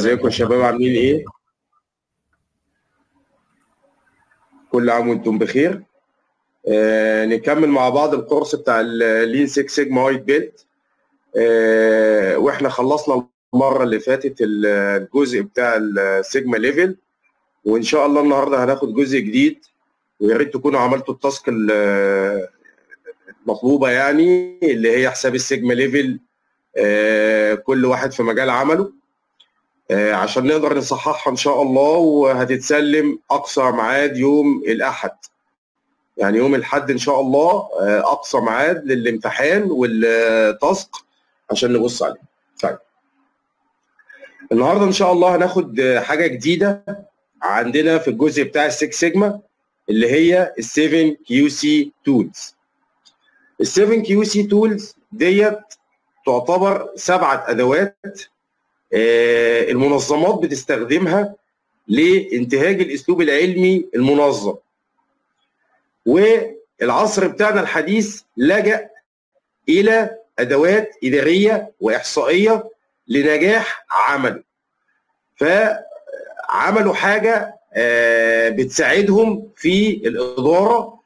ازيكم يا شباب عاملين ايه؟ كل عام وانتم بخير آه نكمل مع بعض الكورس بتاع اللين 6 سيجما وايت بيلت آه واحنا خلصنا المره اللي فاتت الجزء بتاع السيجما ليفل وان شاء الله النهارده هناخد جزء جديد ويا ريت تكونوا عملتوا التاسك المطلوبه يعني اللي هي حساب السيجما ليفل آه كل واحد في مجال عمله آه عشان نقدر نصححها ان شاء الله وهتتسلم اقصى ميعاد يوم الاحد يعني يوم الاحد ان شاء الله آه اقصى ميعاد للامتحان والتاسك عشان نبص عليه طيب النهارده ان شاء الله هناخد حاجه جديده عندنا في الجزء بتاع السكس سيجما اللي هي ال7 كيو سي تولز ال7 كيو سي تولز ديت تعتبر سبعه ادوات المنظمات بتستخدمها لانتهاج الاسلوب العلمي المنظم والعصر بتاعنا الحديث لجأ الى ادوات اداريه واحصائيه لنجاح عمله فعملوا حاجه بتساعدهم في الاداره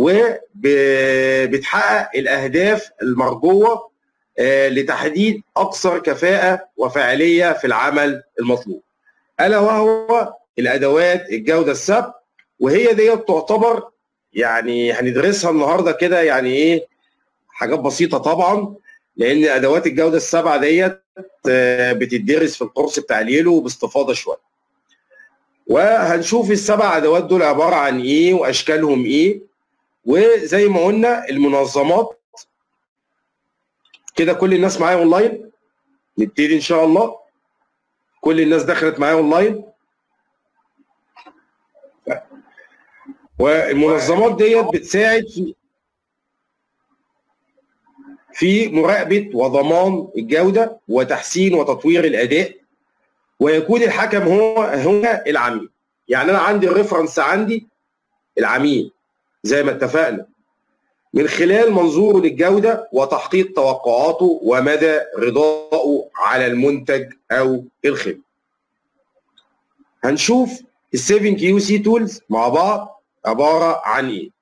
وبتحقق الاهداف المرجوه لتحديد اكثر كفاءه وفاعليه في العمل المطلوب الا وهو الادوات الجوده السبع وهي ديت تعتبر يعني هندرسها النهارده كده يعني ايه حاجات بسيطه طبعا لان ادوات الجوده السبعه ديت بتدرس في الكورس بتاع اليلو باستفاضه شويه وهنشوف السبع ادوات دول عباره عن ايه واشكالهم ايه وزي ما قلنا المنظمات كده كل الناس معايا اونلاين نبتدي ان شاء الله كل الناس دخلت معايا اونلاين والمنظمات ديت بتساعد في في مراقبه وضمان الجوده وتحسين وتطوير الاداء ويكون الحكم هو هو العميل يعني انا عندي الريفرنس عندي العميل زي ما اتفقنا من خلال منظوره للجوده وتحقيق توقعاته ومدى رضائه على المنتج او الخدمه هنشوف ال7 كيو سي تولز مع بعض عباره عن ايه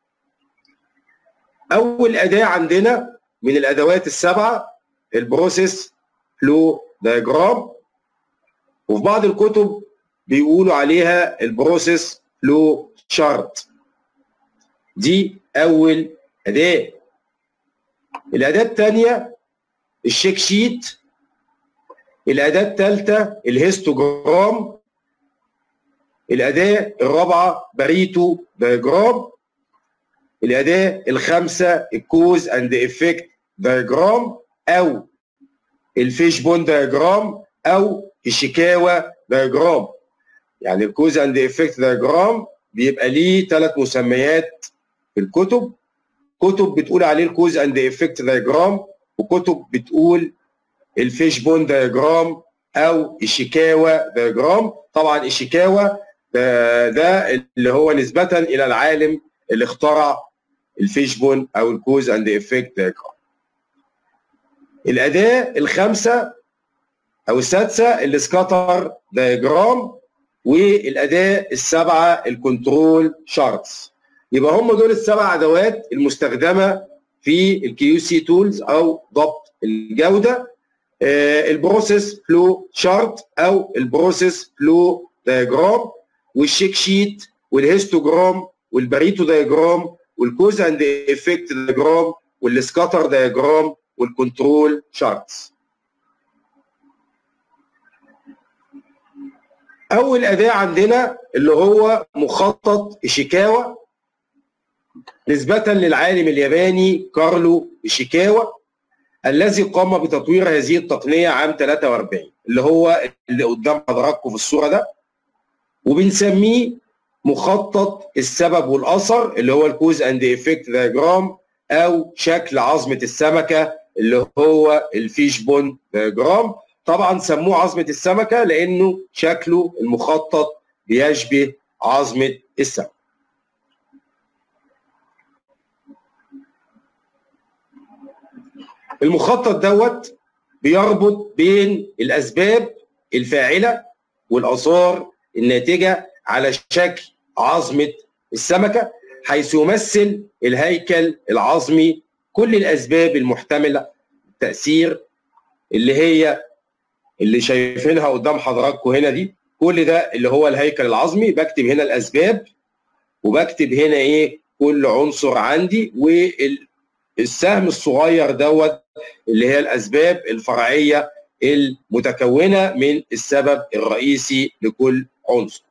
اول اداه عندنا من الادوات السبعه البروسيس فلو دايجرام وفي بعض الكتب بيقولوا عليها البروسيس فلو شارت دي اول اداه الاداه الثانيه الشيك شيت الاداه الثالثه الهيستوجرام الاداه الرابعه بريتو دايجرام الاداه الخامسه الكوز اند افكت دايجرام او الفيش بون دايجرام او الشيكاوا دايجرام يعني الكوز اند افكت دايجرام بيبقى ليه ثلاث مسميات في الكتب كتب بتقول عليه الكوز اند افكت دايجرام وكتب بتقول الفيش بون دايجرام او الشيكاوا دايجرام طبعا الشيكاوا ده, ده اللي هو نسبة إلى العالم اللي اخترع الفيش بون أو الكوز أند إفكت دايجرام. الأداة الخامسة أو السادسة السكاتر دايجرام والأداة السبعة الكنترول شارتس. يبقى هم دول السبع أدوات المستخدمة في الكيو سي تولز أو ضبط الجودة. البروسيس فلو شارت أو البروسيس فلو دايجرام والشيك شيت والهيستوجرام والبريتو دايجرام والكوز اند افكت دايجرام والسكاتر دايجرام والكنترول شارتس اول اداه عندنا اللي هو مخطط ايشيكاوا نسبة للعالم الياباني كارلو ايشيكاوا الذي قام بتطوير هذه التقنية عام 43 اللي هو اللي قدام حضراتكم في الصورة ده وبنسميه مخطط السبب والاثر اللي هو الكوز اند افكت دايجرام او شكل عظمه السمكه اللي هو الفيش بون دايجرام طبعا سموه عظمه السمكه لانه شكله المخطط بيشبه عظمه السمكه المخطط دوت بيربط بين الاسباب الفاعله والاثار الناتجه على شكل عظمه السمكه حيث يمثل الهيكل العظمي كل الاسباب المحتمله التاثير اللي هي اللي شايفينها قدام حضراتكم هنا دي كل ده اللي هو الهيكل العظمي بكتب هنا الاسباب وبكتب هنا ايه كل عنصر عندي والسهم الصغير دوت اللي هي الاسباب الفرعيه المتكونه من السبب الرئيسي لكل عنصر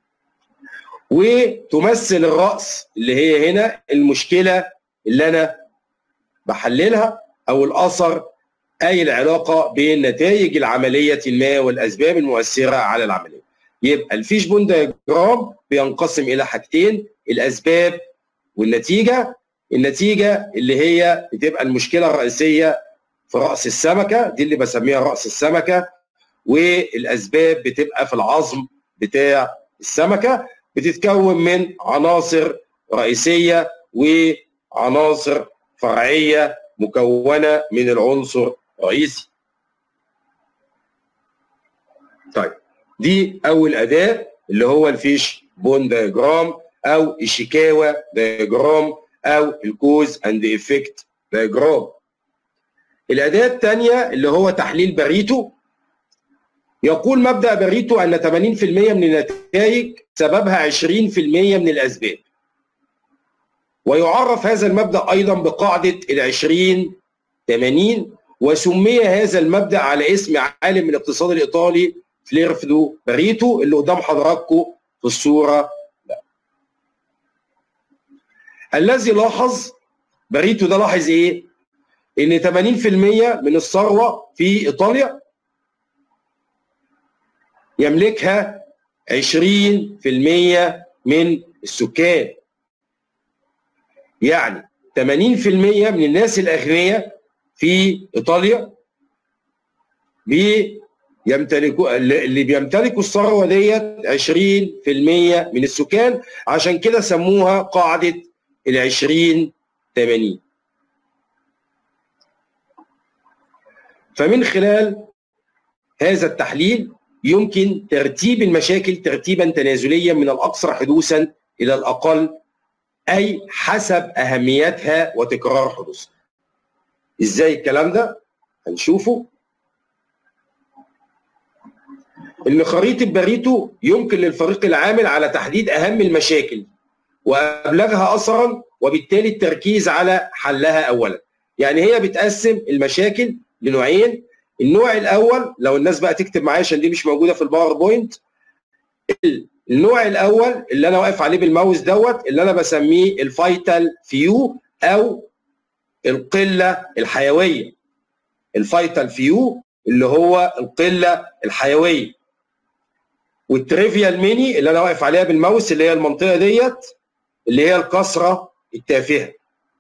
وتمثل الراس اللي هي هنا المشكله اللي انا بحللها او الاثر اي العلاقه بين نتائج العمليه ما والاسباب المؤثره على العمليه يبقى الفيش بون دياجرام بينقسم الى حاجتين الاسباب والنتيجه النتيجه اللي هي بتبقى المشكله الرئيسيه في راس السمكه دي اللي بسميها راس السمكه والاسباب بتبقى في العظم بتاع السمكه بتتكون من عناصر رئيسيه وعناصر فرعيه مكونه من العنصر الرئيسي. طيب دي اول اداه اللي هو الفيش بون دايجرام او الشيكاوا دايجرام او الكوز اند افكت دايجرام. الاداه الثانيه اللي هو تحليل باريتو يقول مبدا باريتو ان 80% من النتائج سببها 20% من الاسباب. ويعرف هذا المبدا ايضا بقاعده ال 20 80 وسمي هذا المبدا على اسم عالم الاقتصاد الايطالي فليرفدو باريتو اللي قدام حضراتكم في الصوره ده. الذي لاحظ باريتو ده لاحظ ايه؟ ان 80% من الثروه في ايطاليا يملكها 20% من السكان يعني 80% من الناس الاغنياء في ايطاليا بيمتلكوا اللي بيمتلكوا الثروه ديت 20% من السكان عشان كده سموها قاعده ال 20 80 فمن خلال هذا التحليل يمكن ترتيب المشاكل ترتيبا تنازليا من الاكثر حدوثا الى الاقل اي حسب اهميتها وتكرار حدوثها. ازاي الكلام ده؟ هنشوفه. ان خريطه باريتو يمكن للفريق العامل على تحديد اهم المشاكل وابلغها اثرا وبالتالي التركيز على حلها اولا. يعني هي بتقسم المشاكل لنوعين النوع الاول لو الناس بقى تكتب معايا عشان دي مش موجوده في الباوربوينت النوع الاول اللي انا واقف عليه بالماوس دوت اللي انا بسميه الفايتال فيو او القله الحيويه الفايتال فيو اللي هو القله الحيويه والتريفيال ميني اللي انا واقف عليها بالماوس اللي هي المنطقه ديت اللي هي الكسره التافهه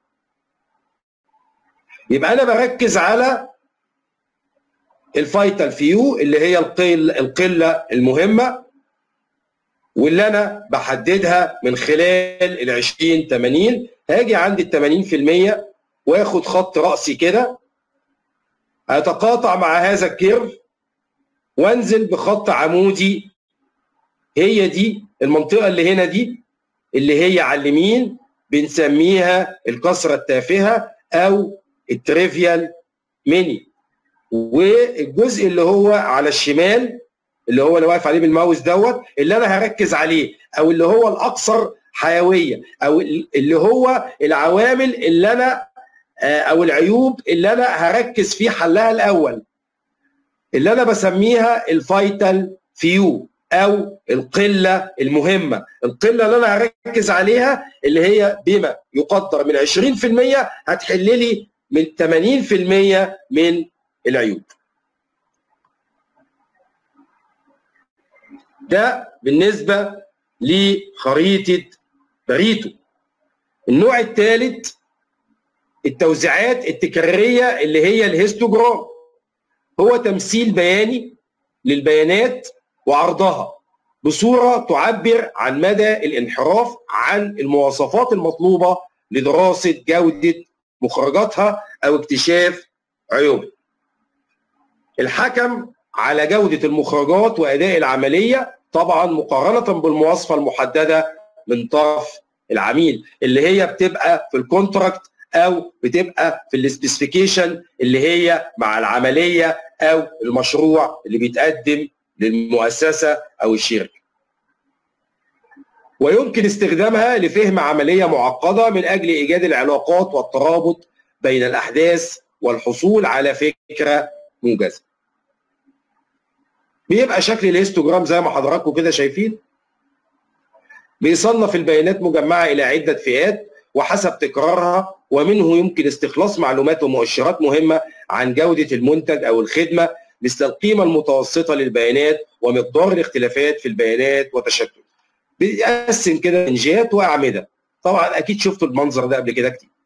يبقى انا بركز على الفايتال فيو اللي هي القل القله المهمه واللي انا بحددها من خلال ال 20 80 هاجي عند ال 80% واخد خط راسي كده اتقاطع مع هذا الكيرف وانزل بخط عمودي هي دي المنطقه اللي هنا دي اللي هي على اليمين بنسميها الكسره التافهه او التريفيال ميني والجزء اللي هو على الشمال اللي هو اللي واقف عليه بالماوس دوت اللي انا هركز عليه او اللي هو الاكثر حيويه او اللي هو العوامل اللي انا او العيوب اللي انا هركز في حلها الاول اللي انا بسميها الفايتال فيو او القله المهمه القله اللي انا هركز عليها اللي هي بما يقدر من 20% هتحل لي من 80% من العيوب ده بالنسبه لخريطه باريتو النوع الثالث التوزيعات التكراريه اللي هي الهيستوجرام هو تمثيل بياني للبيانات وعرضها بصوره تعبر عن مدى الانحراف عن المواصفات المطلوبه لدراسه جوده مخرجاتها او اكتشاف عيوبها. الحكم على جوده المخرجات واداء العمليه طبعا مقارنه بالمواصفه المحدده من طرف العميل اللي هي بتبقى في الكونتراكت او بتبقى في السبيسيفيكيشن اللي هي مع العمليه او المشروع اللي بيتقدم للمؤسسه او الشركه. ويمكن استخدامها لفهم عمليه معقده من اجل ايجاد العلاقات والترابط بين الاحداث والحصول على فكره موجزه. بيبقى شكل الهيستوجرام زي ما حضراتكم كده شايفين بيصنف البيانات مجمعه الى عده فئات وحسب تكرارها ومنه يمكن استخلاص معلومات ومؤشرات مهمه عن جوده المنتج او الخدمه مثل القيمه المتوسطه للبيانات ومقدار الاختلافات في البيانات وتشتت. بيقسم كده رنجات واعمده. طبعا اكيد شفتوا المنظر ده قبل كده كتير.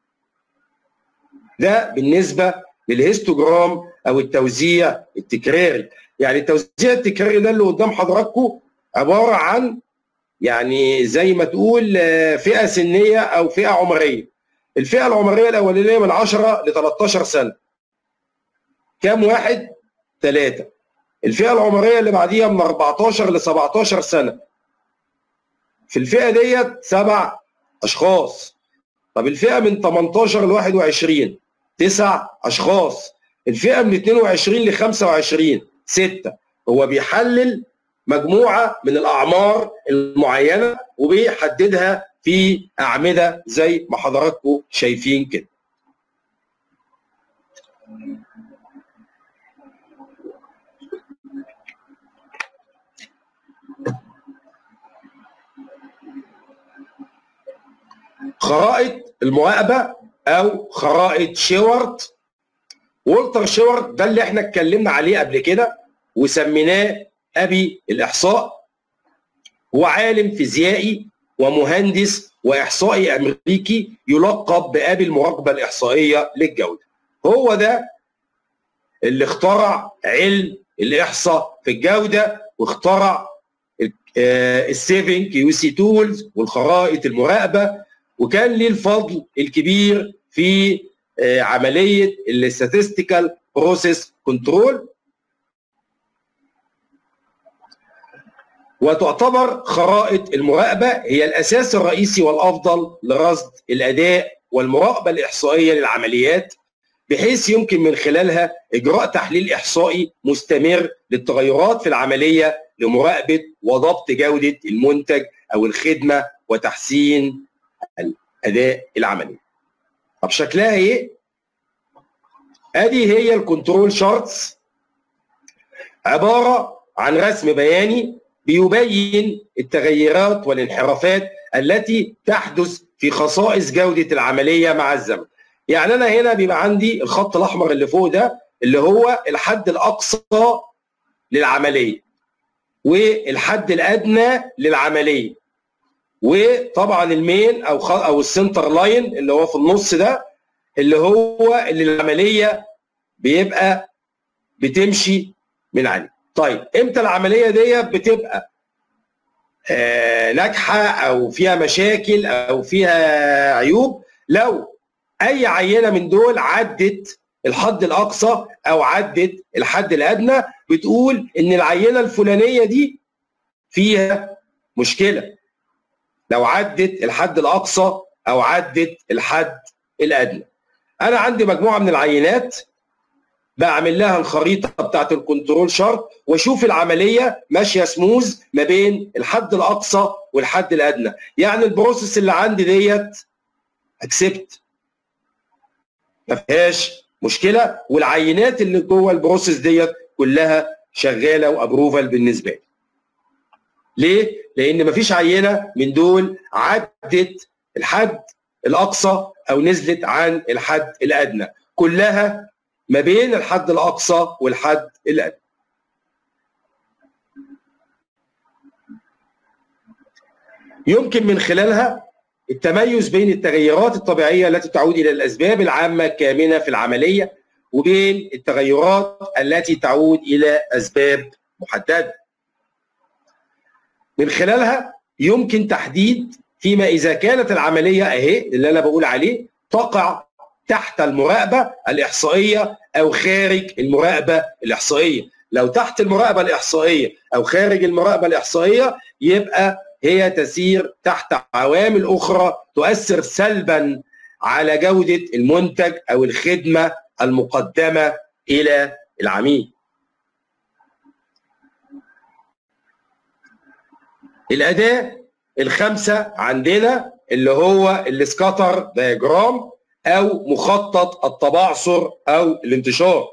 ده بالنسبه للهيستوجرام او التوزيع التكراري. يعني التوزيع التكراري ده اللي قدام حضراتكم عباره عن يعني زي ما تقول فئه سنيه او فئه عمريه الفئه العمريه الاولانيه من 10 ل 13 سنه كام واحد ثلاثه الفئه العمريه اللي بعديها من 14 ل 17 سنه في الفئه ديت سبع اشخاص طب الفئه من 18 ل 21 تسع اشخاص الفئه من 22 ل 25 سته هو بيحلل مجموعه من الاعمار المعينه وبيحددها في اعمده زي ما حضراتكم شايفين كده. خرائط المراقبه او خرائط شيورت والتر شيورت ده اللي احنا اتكلمنا عليه قبل كده وسميناه ابي الاحصاء هو عالم فيزيائي ومهندس واحصائي امريكي يلقب بابي المراقبه الاحصائيه للجوده هو ده اللي اخترع علم الاحصاء في الجوده واخترع السيفن كيو سي تولز والخرائط المراقبه وكان ليه الفضل الكبير في عمليه الاستاتستيكال بروسيس كنترول وتعتبر خرائط المراقبه هي الاساس الرئيسي والافضل لرصد الاداء والمراقبه الاحصائيه للعمليات بحيث يمكن من خلالها اجراء تحليل احصائي مستمر للتغيرات في العمليه لمراقبه وضبط جوده المنتج او الخدمه وتحسين الاداء العملي. طب شكلها ايه؟ ادي هي الكنترول شارتس عباره عن رسم بياني بيبين التغيرات والانحرافات التي تحدث في خصائص جودة العملية مع الزمن يعني أنا هنا بيبقى عندي الخط الأحمر اللي فوق ده اللي هو الحد الأقصى للعملية والحد الأدنى للعملية وطبعا المين أو خ... أو السنتر لاين اللي هو في النص ده اللي هو اللي العملية بيبقى بتمشي من عليه طيب امتى العمليه دي بتبقى آه ناجحه او فيها مشاكل او فيها عيوب لو اي عينه من دول عدت الحد الاقصى او عدت الحد الادنى بتقول ان العينه الفلانيه دي فيها مشكله لو عدت الحد الاقصى او عدت الحد الادنى انا عندي مجموعه من العينات بعمل لها الخريطه بتاعت الكنترول شارت واشوف العمليه ماشيه سموز ما بين الحد الاقصى والحد الادنى يعني البروسيس اللي عندي ديت اكسبت ما فيهاش مشكله والعينات اللي جوه البروسيس ديت كلها شغاله وابروفال بالنسبه لي ليه لان ما فيش عينه من دول عدت الحد الاقصى او نزلت عن الحد الادنى كلها ما بين الحد الاقصى والحد الادنى يمكن من خلالها التميز بين التغيرات الطبيعيه التي تعود الى الاسباب العامه الكامنه في العمليه وبين التغيرات التي تعود الى اسباب محدده. من خلالها يمكن تحديد فيما اذا كانت العمليه اهي اللي انا بقول عليه تقع تحت المراقبه الاحصائيه او خارج المراقبه الاحصائيه لو تحت المراقبه الاحصائيه او خارج المراقبه الاحصائيه يبقى هي تسير تحت عوامل اخرى تؤثر سلبا على جوده المنتج او الخدمه المقدمه الى العميل. الاداه الخامسه عندنا اللي هو السكاتر دياجرام او مخطط التبعثر او الانتشار.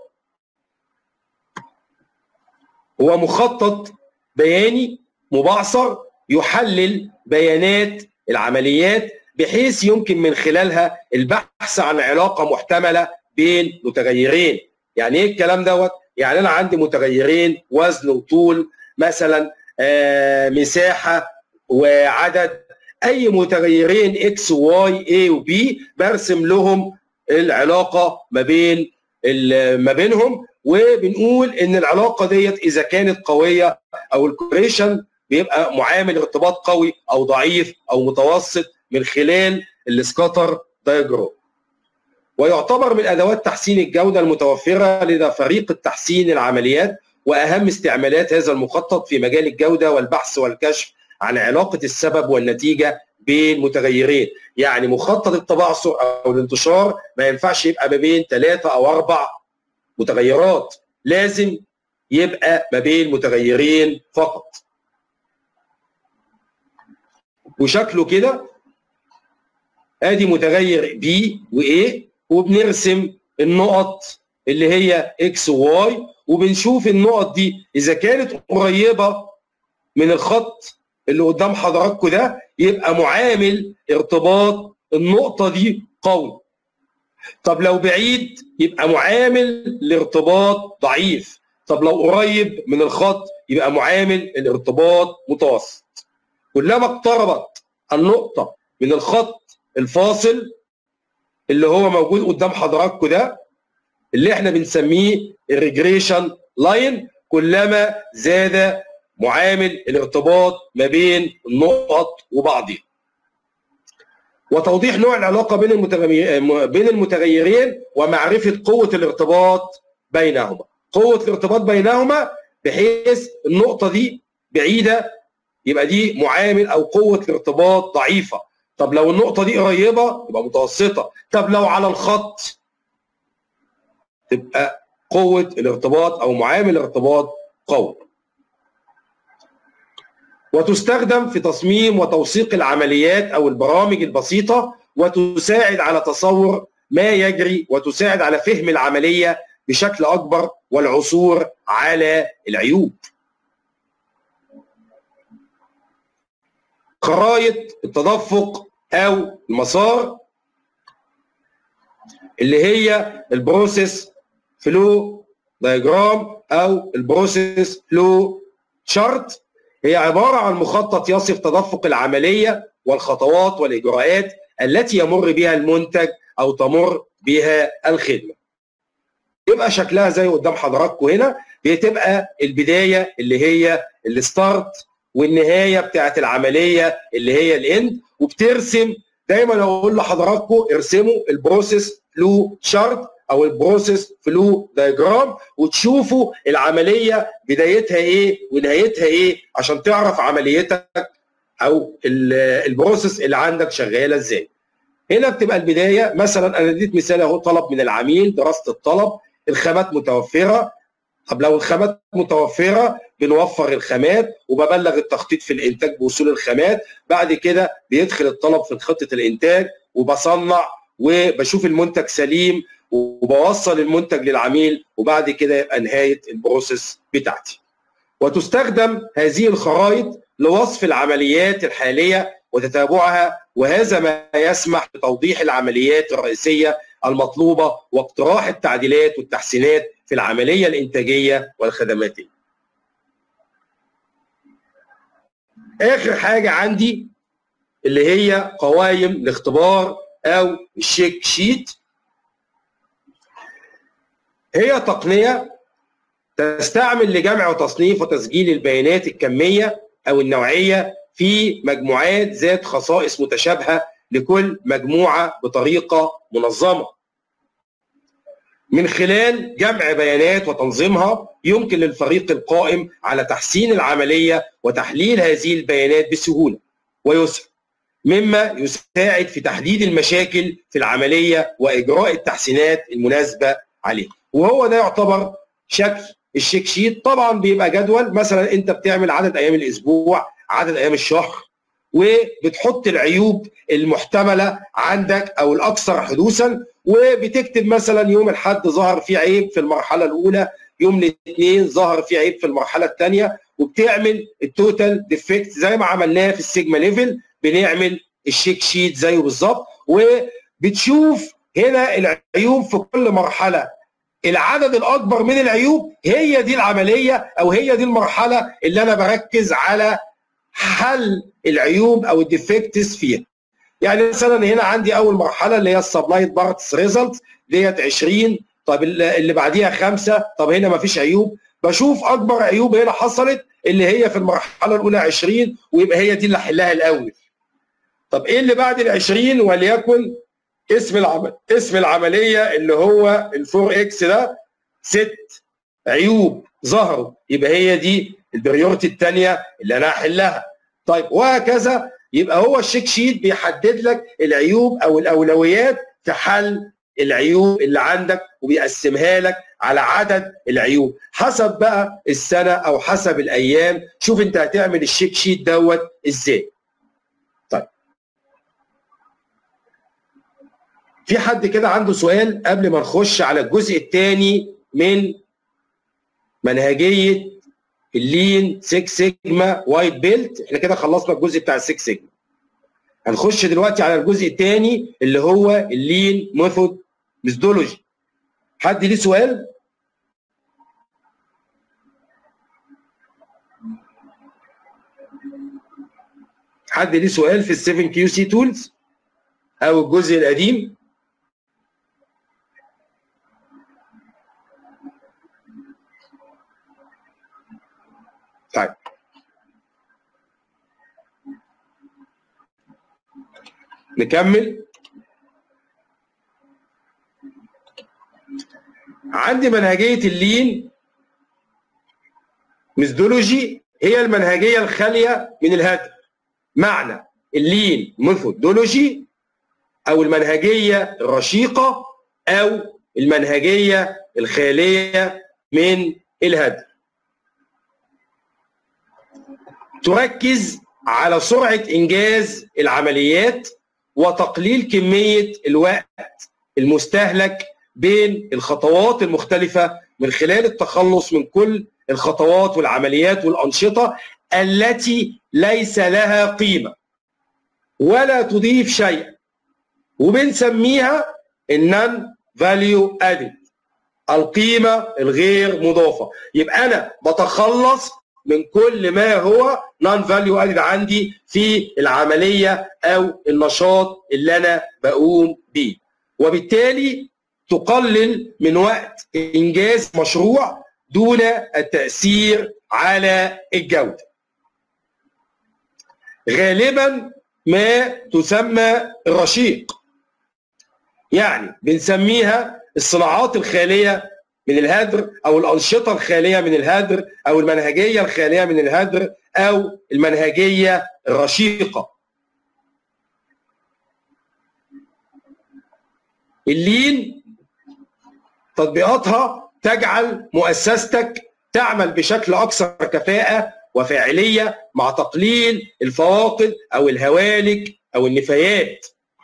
هو مخطط بياني مبعثر يحلل بيانات العمليات بحيث يمكن من خلالها البحث عن علاقه محتمله بين متغيرين يعني ايه الكلام دوت يعني انا عندي متغيرين وزن وطول مثلا آه مساحه وعدد اي متغيرين اكس وواي اي وبي برسم لهم العلاقه ما بين ما بينهم وبنقول ان العلاقه ديت اذا كانت قويه او الكوريشن بيبقى معامل ارتباط قوي او ضعيف او متوسط من خلال السكاتر دايجرام ويعتبر من ادوات تحسين الجوده المتوفره لدى فريق التحسين العمليات واهم استعمالات هذا المخطط في مجال الجوده والبحث والكشف عن علاقه السبب والنتيجه بين متغيرين يعني مخطط التبعثر او الانتشار ما ينفعش يبقى ما بين ثلاثه او اربع متغيرات لازم يبقى ما بين متغيرين فقط وشكله كده ادي متغير بي وايه وبنرسم النقط اللي هي اكس وواي وبنشوف النقط دي اذا كانت قريبه من الخط اللي قدام حضراتكم ده يبقى معامل ارتباط النقطه دي قوي طب لو بعيد يبقى معامل الارتباط ضعيف طب لو قريب من الخط يبقى معامل الارتباط متوسط كلما اقتربت النقطه من الخط الفاصل اللي هو موجود قدام حضراتكم ده اللي احنا بنسميه الريجريشن لاين كلما زاد معامل الارتباط ما بين النقط وبعضها وتوضيح نوع العلاقه بين بين المتغيرين ومعرفه قوه الارتباط بينهما قوه الارتباط بينهما بحيث النقطه دي بعيده يبقى دي معامل او قوه الارتباط ضعيفه طب لو النقطه دي قريبه يبقى متوسطه طب لو على الخط تبقى قوه الارتباط او معامل الارتباط قوي وتستخدم في تصميم وتوثيق العمليات او البرامج البسيطه وتساعد على تصور ما يجري وتساعد على فهم العمليه بشكل اكبر والعثور على العيوب. خرائط التدفق او المسار اللي هي البروسيس فلو دايجرام او البروسيس فلو شارت هي عباره عن مخطط يصف تدفق العمليه والخطوات والاجراءات التي يمر بها المنتج او تمر بها الخدمه. يبقى شكلها زي قدام حضراتكم هنا بتبقى البدايه اللي هي الستارت والنهايه بتاعت العمليه اللي هي الاند وبترسم دايما اقول لحضراتكم ارسموا البروسيس فلو شارت او البروسيس فلو دايجرام وتشوفوا العمليه بدايتها ايه ونهايتها ايه عشان تعرف عمليتك او البروسيس اللي عندك شغاله ازاي. هنا بتبقى البدايه مثلا انا اديت مثال اهو طلب من العميل دراسه الطلب الخامات متوفره طب لو الخامات متوفره بنوفر الخامات وببلغ التخطيط في الانتاج بوصول الخامات بعد كده بيدخل الطلب في خطه الانتاج وبصنع وبشوف المنتج سليم وبوصل المنتج للعميل وبعد كده يبقى نهايه البروسيس بتاعتي. وتستخدم هذه الخرائط لوصف العمليات الحاليه وتتابعها وهذا ما يسمح بتوضيح العمليات الرئيسيه المطلوبه واقتراح التعديلات والتحسينات في العمليه الانتاجيه والخدماتيه. اخر حاجه عندي اللي هي قوائم الاختبار او الشيك شيت هي تقنيه تستعمل لجمع وتصنيف وتسجيل البيانات الكميه او النوعيه في مجموعات ذات خصائص متشابهه لكل مجموعه بطريقه منظمه. من خلال جمع بيانات وتنظيمها يمكن للفريق القائم على تحسين العمليه وتحليل هذه البيانات بسهوله ويسر مما يساعد في تحديد المشاكل في العمليه واجراء التحسينات المناسبه عليها وهو ده يعتبر شكل الشيك شيت طبعا بيبقى جدول مثلا انت بتعمل عدد ايام الاسبوع عدد ايام الشهر وبتحط العيوب المحتمله عندك او الاكثر حدوثا وبتكتب مثلا يوم الاحد ظهر فيه عيب في المرحله الاولى يوم الاثنين ظهر فيه عيب في المرحله الثانيه وبتعمل التوتال ديفكت زي ما عملناه في السيجما ليفل بنعمل الشيك شيت زيه بالظبط وبتشوف هنا العيوب في كل مرحله العدد الاكبر من العيوب هي دي العمليه او هي دي المرحله اللي انا بركز على حل العيوب او الديفكتس فيها يعني مثلا هنا عندي اول مرحله اللي هي السبلايد بارتس ريزلت ديت 20 طب اللي بعديها خمسه طب هنا ما فيش عيوب بشوف اكبر عيوب هنا حصلت اللي هي في المرحله الاولى 20 ويبقى هي دي اللي احلها الاول طب ايه اللي بعد ال 20 وليكن اسم العمل اسم العمليه اللي هو الفور اكس ده ست عيوب ظهروا يبقى هي دي البريورتي الثانيه اللي انا هحلها طيب وهكذا يبقى هو الشيك شيت بيحدد لك العيوب او الاولويات في حل العيوب اللي عندك وبيقسمها لك على عدد العيوب حسب بقى السنه او حسب الايام شوف انت هتعمل الشيك شيت دوت ازاي طيب في حد كده عنده سؤال قبل ما نخش على الجزء الثاني من منهجيه اللين 6 سيجما وايت بيلت احنا كده خلصنا الجزء بتاع 6 سيجما هنخش دلوقتي على الجزء الثاني اللي هو اللين ميثود ميثودولوجي حد ليه سؤال حد ليه سؤال في ال 7 كيو سي تولز او الجزء القديم طيب نكمل عندي منهجيه اللين ميثودولوجي هي المنهجيه الخاليه من الهدف معنى اللين ميثودولوجي او المنهجيه الرشيقه او المنهجيه الخاليه من الهدف تركز على سرعه انجاز العمليات وتقليل كميه الوقت المستهلك بين الخطوات المختلفه من خلال التخلص من كل الخطوات والعمليات والانشطه التي ليس لها قيمه ولا تضيف شيئا وبنسميها النون فاليو ادد القيمه الغير مضافه يبقى انا بتخلص من كل ما هو نون فاليو ادد عندي في العمليه او النشاط اللي انا بقوم بيه وبالتالي تقلل من وقت انجاز مشروع دون التاثير على الجوده غالبا ما تسمى الرشيق يعني بنسميها الصناعات الخاليه من الهدر او الانشطه الخاليه من الهدر او المنهجيه الخاليه من الهدر او المنهجيه الرشيقه اللين تطبيقاتها تجعل مؤسستك تعمل بشكل اكثر كفاءه وفاعليه مع تقليل الفواقد او الهوالك او النفايات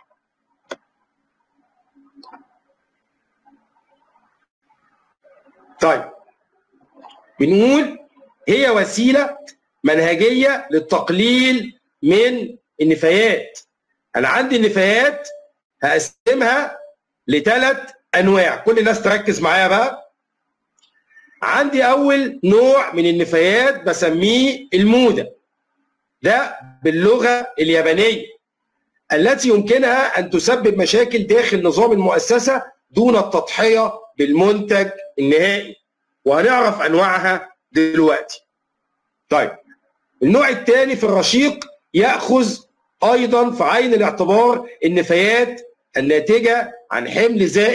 طيب بنقول هي وسيله منهجيه للتقليل من النفايات انا عندي النفايات هقسمها لثلاث انواع كل الناس تركز معايا بقى عندي اول نوع من النفايات بسميه الموده ده باللغه اليابانيه التي يمكنها ان تسبب مشاكل داخل نظام المؤسسه دون التضحيه بالمنتج النهائي وهنعرف انواعها دلوقتي طيب النوع الثاني في الرشيق ياخذ ايضا في عين الاعتبار النفايات الناتجه عن حمل زائد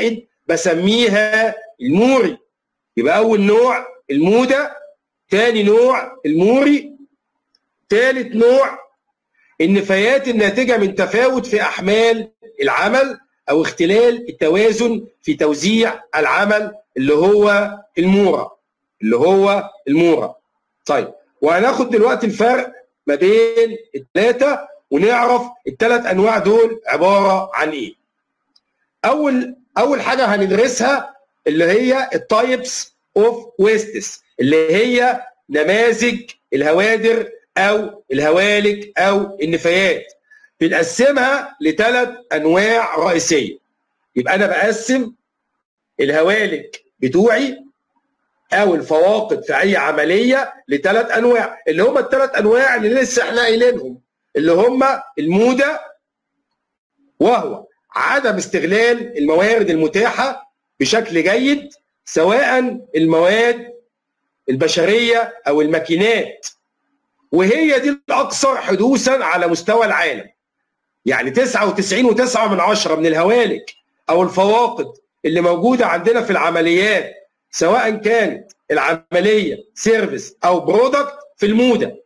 بسميها الموري يبقى اول نوع الموده ثاني نوع الموري ثالث نوع النفايات الناتجه من تفاوت في احمال العمل او اختلال التوازن في توزيع العمل اللي هو المورا اللي هو المورا طيب وهناخد دلوقتي الفرق ما بين الثلاثه ونعرف الثلاث انواع دول عباره عن ايه اول اول حاجه هندرسها اللي هي التايبس اوف ويستس اللي هي نماذج الهوادر او الهوالك او النفايات بنقسمها لثلاث انواع رئيسيه يبقى انا بقسم الهوالك بتوعي او الفواقد في اي عمليه لثلاث انواع اللي هم الثلاث انواع اللي لسه احنا قايلينهم اللي هم الموده وهو عدم استغلال الموارد المتاحه بشكل جيد سواء المواد البشريه او الماكينات وهي دي الاكثر حدوثا على مستوى العالم يعني 99.9 من عشرة من الهوالك او الفواقد اللي موجوده عندنا في العمليات سواء كانت العمليه سيرفيس او برودكت في الموده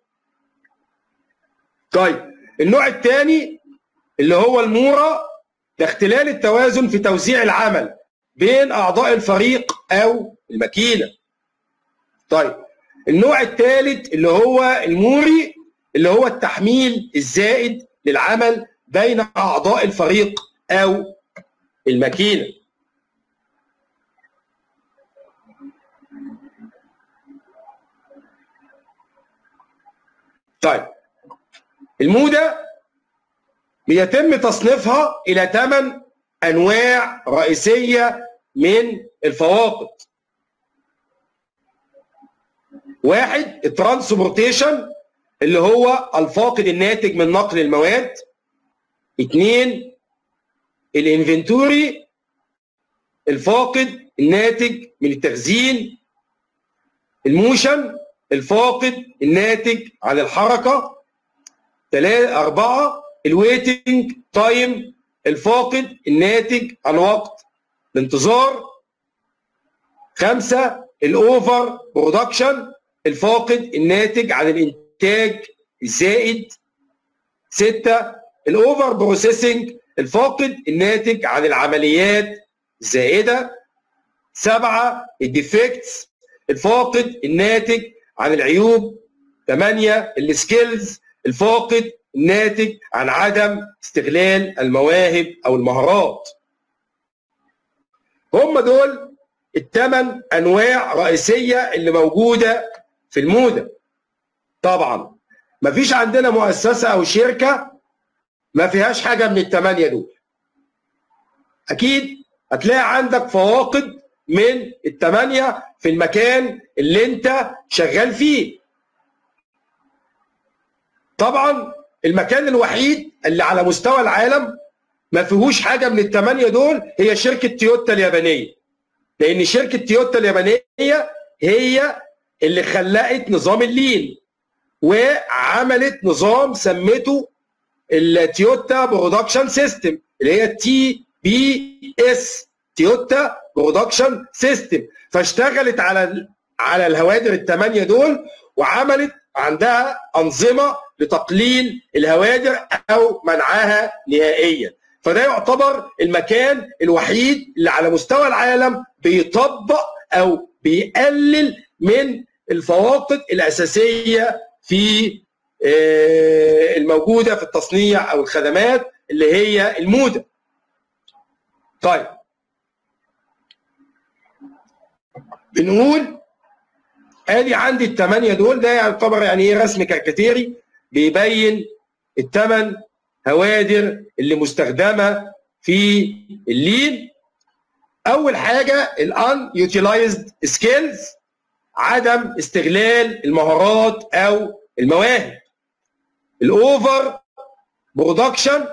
طيب النوع الثاني اللي هو المورا ده اختلال التوازن في توزيع العمل بين اعضاء الفريق او الماكينه طيب النوع الثالث اللي هو الموري اللي هو التحميل الزائد للعمل بين اعضاء الفريق او الماكينه طيب الموده بيتم تصنيفها الى ثمان انواع رئيسيه من الفواقد واحد الترانسبورتيشن اللي هو الفاقد الناتج من نقل المواد اثنين الانفنتوري الفاقد الناتج من التخزين الموشن الفاقد الناتج عن الحركة ثلاثة أربعة الويتنج تايم الفاقد الناتج عن وقت الانتظار خمسة الأوفر برودكشن الفاقد الناتج عن الإنتاج الزائد ستة الأوفر بروسيسنج الفاقد الناتج عن العمليات الزائدة سبعة الديفكتس الفاقد الناتج عن العيوب ثمانية السكيلز الفاقد الناتج عن عدم استغلال المواهب او المهارات هم دول الثمان انواع رئيسيه اللي موجوده في الموده طبعا ما فيش عندنا مؤسسه او شركه ما فيهاش حاجه من الثمانيه دول اكيد هتلاقي عندك فواقد من الثمانيه في المكان اللي انت شغال فيه طبعا المكان الوحيد اللي على مستوى العالم ما فيهوش حاجه من الثمانيه دول هي شركه تويوتا اليابانيه لان شركه تويوتا اليابانيه هي اللي خلقت نظام اللين وعملت نظام سمته التويوتا برودكشن سيستم اللي هي تي بي اس تويوتا برودكشن سيستم فاشتغلت على على الهوادر الثمانيه دول وعملت عندها انظمه لتقليل الهوادر او منعها نهائيا فده يعتبر المكان الوحيد اللي على مستوى العالم بيطبق او بيقلل من الفواقد الاساسيه في الموجوده في التصنيع او الخدمات اللي هي الموده. طيب بنقول ادي عندي الثمانيه دول ده يعتبر يعني ايه رسم كاريكاتيري بيبين الثمان هوادر اللي مستخدمه في اللين اول حاجه الان يوتيلايزد سكيلز عدم استغلال المهارات او المواهب الاوفر برودكشن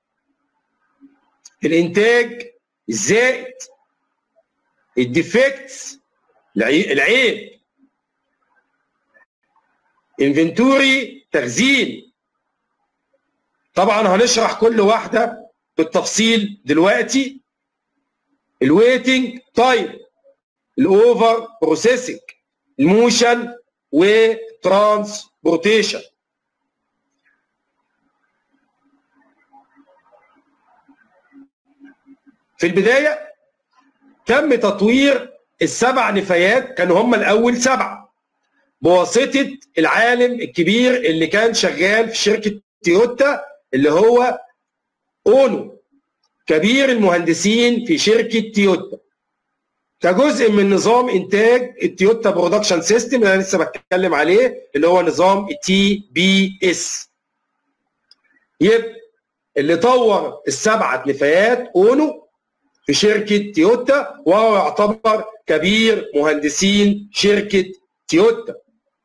الانتاج الزائد الديفكتس العيب انفنتوري تخزين طبعا هنشرح كل واحده بالتفصيل دلوقتي الويتنج تايم الاوفر بروسيسنج الموشن وترانسبورتيشن في البدايه تم تطوير السبع نفايات كانوا هم الاول سبعه بواسطه العالم الكبير اللي كان شغال في شركه تويوتا اللي هو اونو كبير المهندسين في شركه تويوتا كجزء من نظام انتاج التويوتا برودكشن سيستم اللي انا لسه بتكلم عليه اللي هو نظام التي بي اس يبقى اللي طور السبعه نفايات اونو في شركه تويوتا وهو يعتبر كبير مهندسين شركه تويوتا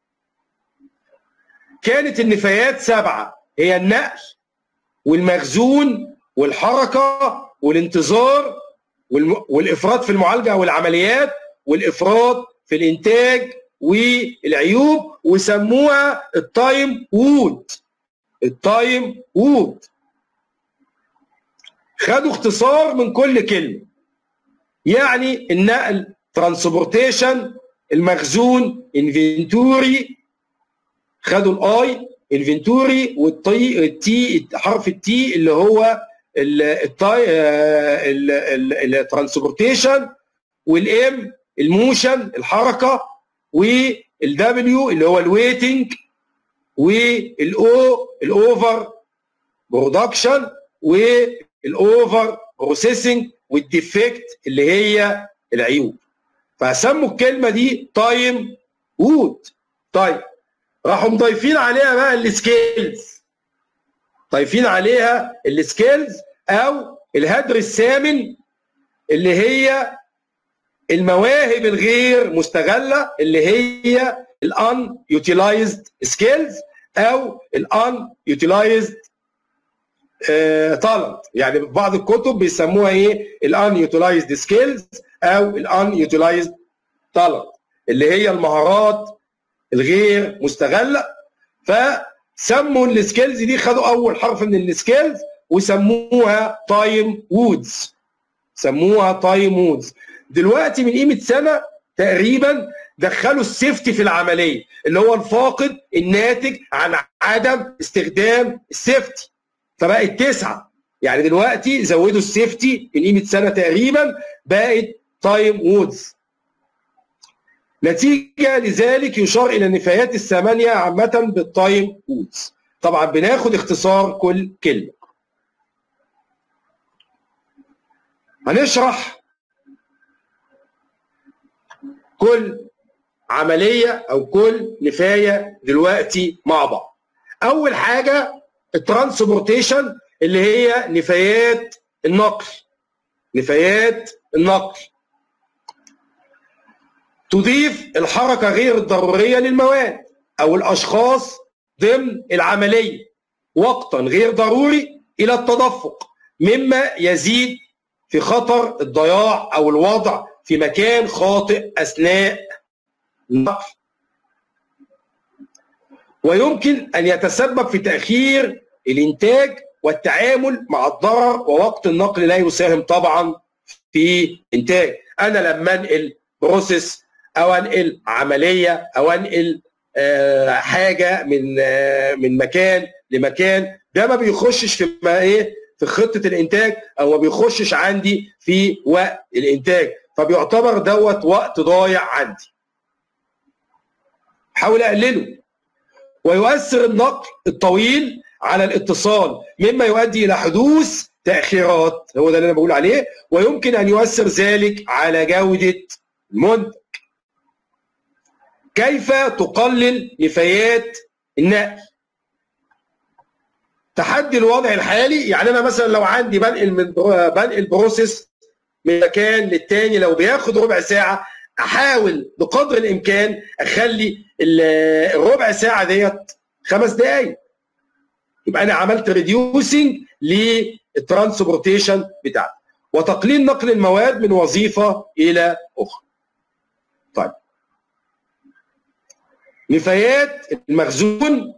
كانت النفايات سبعه هي النقل والمخزون والحركه والانتظار والافراط في المعالجه والعمليات والافراط في الانتاج والعيوب وسموها التايم وود التايم وود خدوا اختصار من كل كلمه يعني النقل ترانسبورتيشن المخزون انفنتوري خدوا الاي انفنتوري والتي التي حرف التي اللي هو الترانسبورتيشن والام الموشن الحركه والدبليو اللي هو الويتنج والاو الاوفر برودكشن والاوفر بروسيسنج والديفكت اللي هي العيوب فسموا الكلمه دي تايم وود طيب راحوا مضيفين عليها بقى السكيلز ضايفين عليها السكيلز او الهدر الثامن اللي هي المواهب الغير مستغله اللي هي الان يوتيلايزد سكيلز او الان يوتيلايزد تالنت يعني في بعض الكتب بيسموها ايه الان يوتيلايزد سكيلز او الان يوتيلايزد تالنت اللي هي المهارات الغير مستغله فسموا السكيلز دي خدوا اول حرف من السكيلز وسموها تايم وودز سموها تايم وودز دلوقتي من قيمه سنه تقريبا دخلوا السيفتي في العمليه اللي هو الفاقد الناتج عن عدم استخدام السيفتي فبقت تسعه يعني دلوقتي زودوا السيفتي من قيمه سنه تقريبا بقت تايم وودز نتيجه لذلك يشار الى النفايات الثمانيه عامه بالتايم وودز طبعا بناخد اختصار كل كلمه هنشرح كل عمليه او كل نفايه دلوقتي مع بعض اول حاجه الترانسبورتيشن اللي هي نفايات النقل نفايات النقل تضيف الحركه غير الضروريه للمواد او الاشخاص ضمن العمليه وقتا غير ضروري الى التدفق مما يزيد في خطر الضياع او الوضع في مكان خاطئ اثناء النقل ويمكن ان يتسبب في تاخير الانتاج والتعامل مع الضرر ووقت النقل لا يساهم طبعا في انتاج انا لما انقل بروسيس او انقل عمليه او انقل حاجه من من مكان لمكان ده ما بيخشش في ما ايه في خطه الانتاج او ما بيخشش عندي في وقت الانتاج فبيعتبر دوت وقت ضايع عندي حاول اقلله ويؤثر النقل الطويل على الاتصال مما يؤدي الى حدوث تاخيرات هو ده اللي انا بقول عليه ويمكن ان يؤثر ذلك على جوده المنتج كيف تقلل نفايات النقل تحدي الوضع الحالي يعني انا مثلا لو عندي بنقل من بنقل بروسيس من مكان للتاني لو بياخد ربع ساعه احاول بقدر الامكان اخلي الربع ساعه ديت خمس دقائق يبقى انا عملت ريديوسنج للترانسبورتيشن بتاعتي وتقليل نقل المواد من وظيفه الى اخرى. طيب نفايات المخزون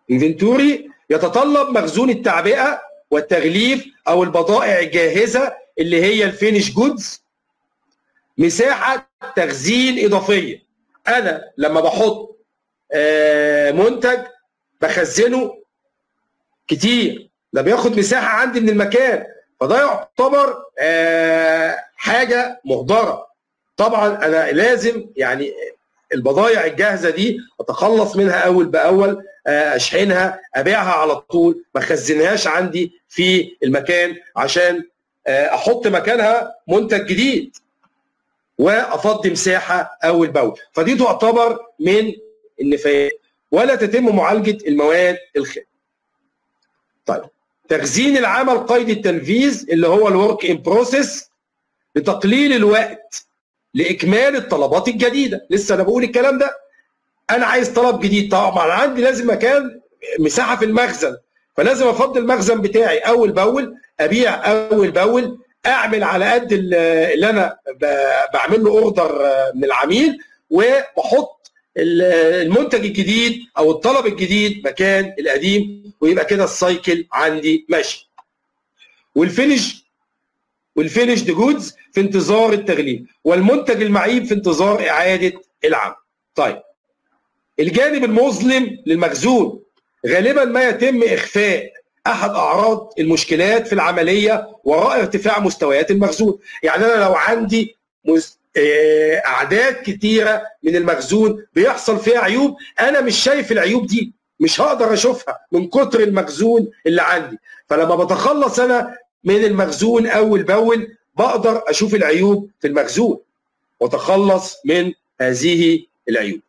انفنتوري يتطلب مخزون التعبئه والتغليف او البضائع الجاهزه اللي هي الفينش جودز مساحه تخزين اضافيه انا لما بحط آه، منتج بخزنه كتير ده بياخد مساحه عندي من المكان فده يعتبر آه، حاجه مهدره طبعا انا لازم يعني البضائع الجاهزه دي اتخلص منها اول باول آه، اشحنها ابيعها على طول ما اخزنهاش عندي في المكان عشان احط مكانها منتج جديد وافضي مساحه اول باول فدي تعتبر من النفايات ولا تتم معالجه المواد الخام. طيب تخزين العمل قيد التنفيذ اللي هو الورك ان بروسيس لتقليل الوقت لاكمال الطلبات الجديده لسه انا بقول الكلام ده انا عايز طلب جديد طبعا عندي لازم مكان مساحه في المخزن فلازم افضي المخزن بتاعي اول باول ابيع اول باول اعمل على قد اللي انا بعمل له اوردر من العميل وبحط المنتج الجديد او الطلب الجديد مكان القديم ويبقى كده السايكل عندي ماشي والفينش والفينش جودز في انتظار التغليف والمنتج المعيب في انتظار اعاده العمل طيب الجانب المظلم للمخزون غالبا ما يتم اخفاء احد اعراض المشكلات في العمليه وراء ارتفاع مستويات المخزون يعني انا لو عندي آه، اعداد كتيره من المخزون بيحصل فيها عيوب انا مش شايف العيوب دي مش هقدر اشوفها من كتر المخزون اللي عندي فلما بتخلص انا من المخزون اول باول بقدر اشوف العيوب في المخزون واتخلص من هذه العيوب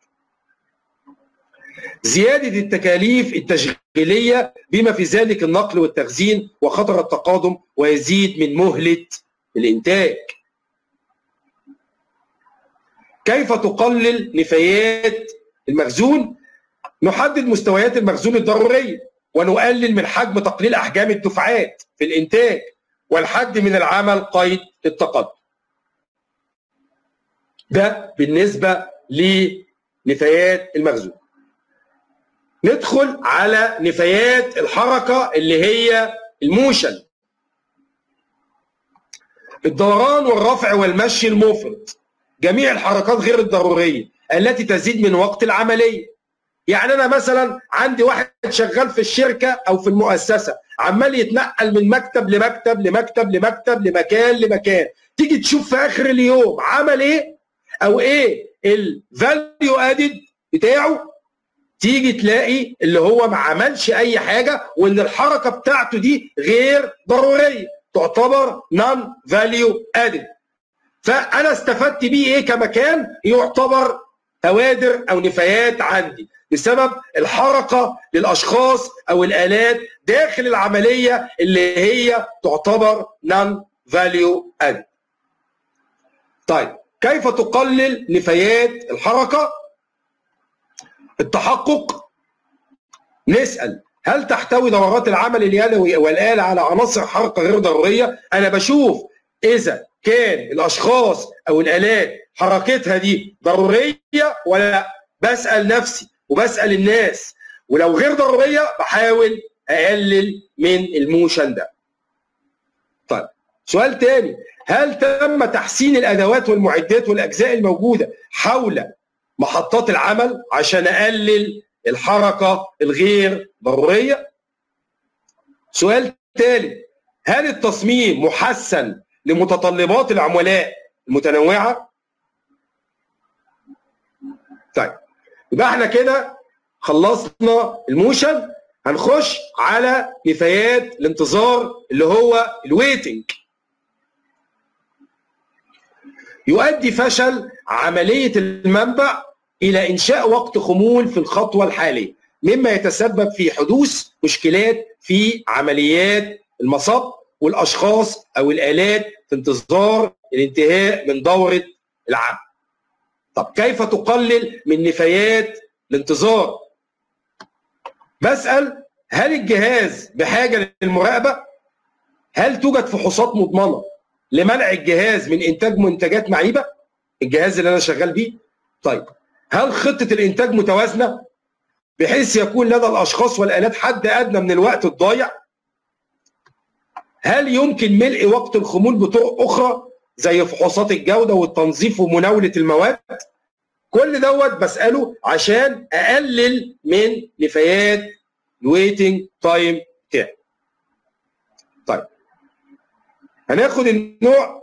زيادة التكاليف التشغيلية بما في ذلك النقل والتخزين وخطر التقادم ويزيد من مهلة الإنتاج كيف تقلل نفايات المخزون نحدد مستويات المخزون الضرورية ونقلل من حجم تقليل أحجام الدفعات في الإنتاج والحد من العمل قيد التقدم ده بالنسبة لنفايات المخزون ندخل على نفايات الحركه اللي هي الموشن الدوران والرفع والمشي المفرط جميع الحركات غير الضروريه التي تزيد من وقت العمليه يعني انا مثلا عندي واحد شغال في الشركه او في المؤسسه عمال يتنقل من مكتب لمكتب لمكتب لمكتب لمكان لمكان تيجي تشوف في اخر اليوم عمل ايه او ايه الفاليو ادد بتاعه تيجي تلاقي اللي هو ما عملش اي حاجه وان الحركه بتاعته دي غير ضروريه تعتبر نون فاليو ادد فانا استفدت بيه ايه كمكان يعتبر توادر او نفايات عندي بسبب الحركه للاشخاص او الالات داخل العمليه اللي هي تعتبر نون فاليو ادد طيب كيف تقلل نفايات الحركه التحقق نسال هل تحتوي دورات العمل اليدوي والاله على عناصر حركه غير ضروريه؟ انا بشوف اذا كان الاشخاص او الالات حركتها دي ضروريه ولا لا بسال نفسي وبسال الناس ولو غير ضروريه بحاول اقلل من الموشن ده. طيب سؤال تاني هل تم تحسين الادوات والمعدات والاجزاء الموجوده حول محطات العمل عشان اقلل الحركه الغير ضروريه سؤال ثالث هل التصميم محسن لمتطلبات العملاء المتنوعه طيب يبقى احنا كده خلصنا الموشن هنخش على نفايات الانتظار اللي هو الويتنج يؤدي فشل عمليه المنبع الى انشاء وقت خمول في الخطوه الحاليه مما يتسبب في حدوث مشكلات في عمليات المصب والاشخاص او الالات في انتظار الانتهاء من دوره العمل. طب كيف تقلل من نفايات الانتظار؟ بسال هل الجهاز بحاجه للمراقبه؟ هل توجد فحوصات مضمنه لمنع الجهاز من انتاج منتجات معيبه؟ الجهاز اللي انا شغال بيه؟ طيب هل خطه الانتاج متوازنه بحيث يكون لدى الاشخاص والالات حد ادنى من الوقت الضايع هل يمكن ملء وقت الخمول بطرق اخرى زي فحوصات الجوده والتنظيف ومناوله المواد كل دوت بساله عشان اقلل من نفايات الويتنج تايم بتاعي طيب هناخد النوع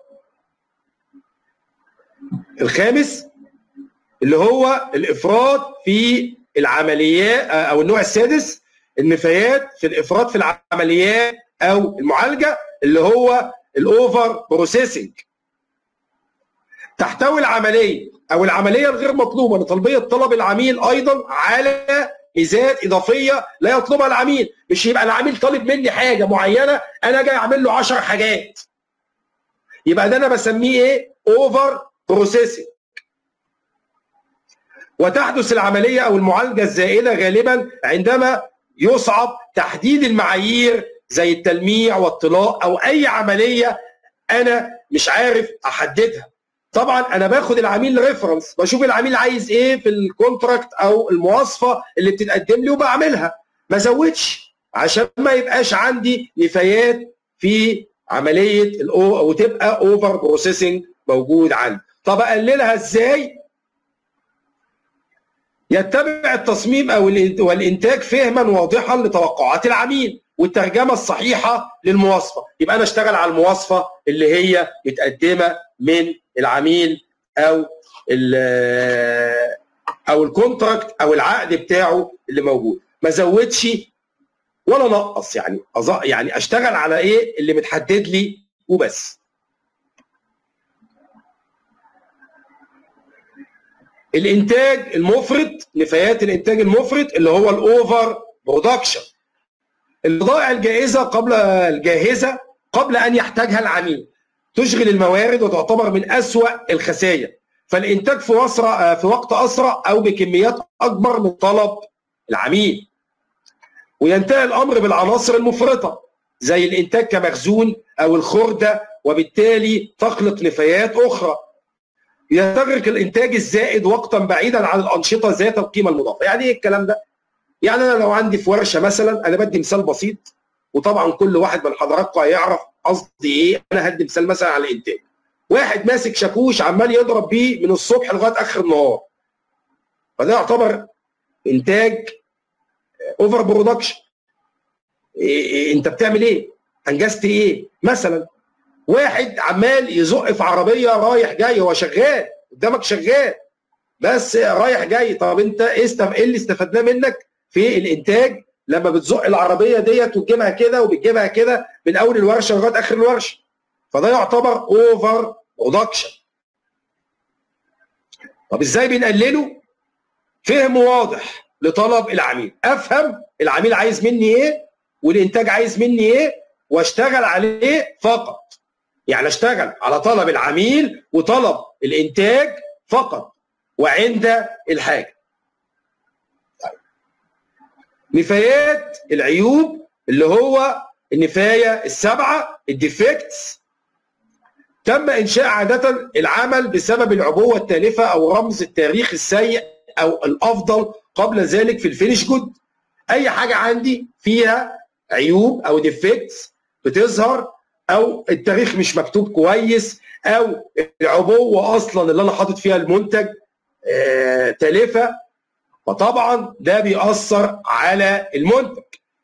الخامس اللي هو الافراط في العمليات او النوع السادس النفايات في الافراط في العمليات او المعالجه اللي هو الاوفر بروسيسنج تحتوي العمليه او العمليه الغير مطلوبه لطلبيه طلب العميل ايضا على ميزات اضافيه لا يطلبها العميل مش يبقى العميل طالب مني حاجه معينه انا جاي اعمل له 10 حاجات يبقى ده انا بسميه ايه اوفر بروسيسنج وتحدث العمليه او المعالجه الزائده غالبا عندما يصعب تحديد المعايير زي التلميع والطلاء او اي عمليه انا مش عارف احددها طبعا انا باخد العميل ريفرنس بشوف العميل عايز ايه في الكونتراكت او المواصفه اللي بتتقدم لي وبعملها ما زودش عشان ما يبقاش عندي نفايات في عمليه الاو وتبقى اوفر بروسيسنج موجود عندي طب اقللها ازاي يتبع التصميم او والانتاج فهما واضحا لتوقعات العميل والترجمه الصحيحه للمواصفه يبقى انا اشتغل على المواصفه اللي هي متقدمه من العميل او او الكونتراكت او العقد بتاعه اللي موجود ما زودش ولا نقص يعني يعني اشتغل على ايه اللي متحدد لي وبس الانتاج المفرط نفايات الانتاج المفرط اللي هو الاوفر برودكشن البضائع الجاهزه قبل الجاهزه قبل ان يحتاجها العميل تشغل الموارد وتعتبر من أسوأ الخسائر فالإنتاج في أسرع في وقت أسرع أو بكميات أكبر من طلب العميل وينتهي الأمر بالعناصر المفرطة زي الإنتاج كمخزون أو الخردة وبالتالي تخلق نفايات أخرى يستغرق الإنتاج الزائد وقتا بعيدا عن الأنشطة ذات القيمة المضافة يعني إيه الكلام ده؟ يعني أنا لو عندي في ورشة مثلا أنا بدي مثال بسيط وطبعا كل واحد من حضراتكم هيعرف قصدي ايه انا هدي مثال مثلا على الانتاج واحد ماسك شاكوش عمال يضرب بيه من الصبح لغايه اخر النهار فده يعتبر انتاج اوفر برودكشن إيه إيه انت بتعمل ايه انجزت ايه مثلا واحد عمال يزق في عربيه رايح جاي هو شغال قدامك شغال بس رايح جاي طب انت ايه اللي استفدناه منك في الانتاج لما بتزق العربيه ديت وتجيبها كده وبتجيبها كده من اول الورشه لغايه اخر الورشه فده يعتبر اوفر برودكشن طب ازاي بنقلله فهم واضح لطلب العميل افهم العميل عايز مني ايه والانتاج عايز مني ايه واشتغل عليه فقط يعني اشتغل على طلب العميل وطلب الانتاج فقط وعند الحاجه نفايات العيوب اللي هو النفايه السبعه الديفكتس تم انشاء عاده العمل بسبب العبوه التالفه او رمز التاريخ السيء او الافضل قبل ذلك في الفينش جود اي حاجه عندي فيها عيوب او ديفكتس بتظهر او التاريخ مش مكتوب كويس او العبوه اصلا اللي انا حاطط فيها المنتج آه تالفه فطبعا ده بيأثر على المنتج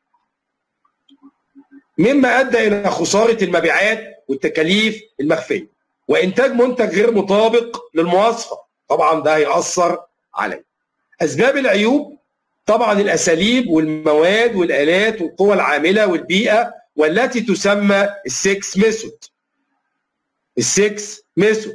مما ادى الى خساره المبيعات والتكاليف المخفيه وانتاج منتج غير مطابق للمواصفه طبعا ده هيأثر عليه اسباب العيوب طبعا الاساليب والمواد والالات والقوى العامله والبيئه والتي تسمى السكس ميثود السكس ميثود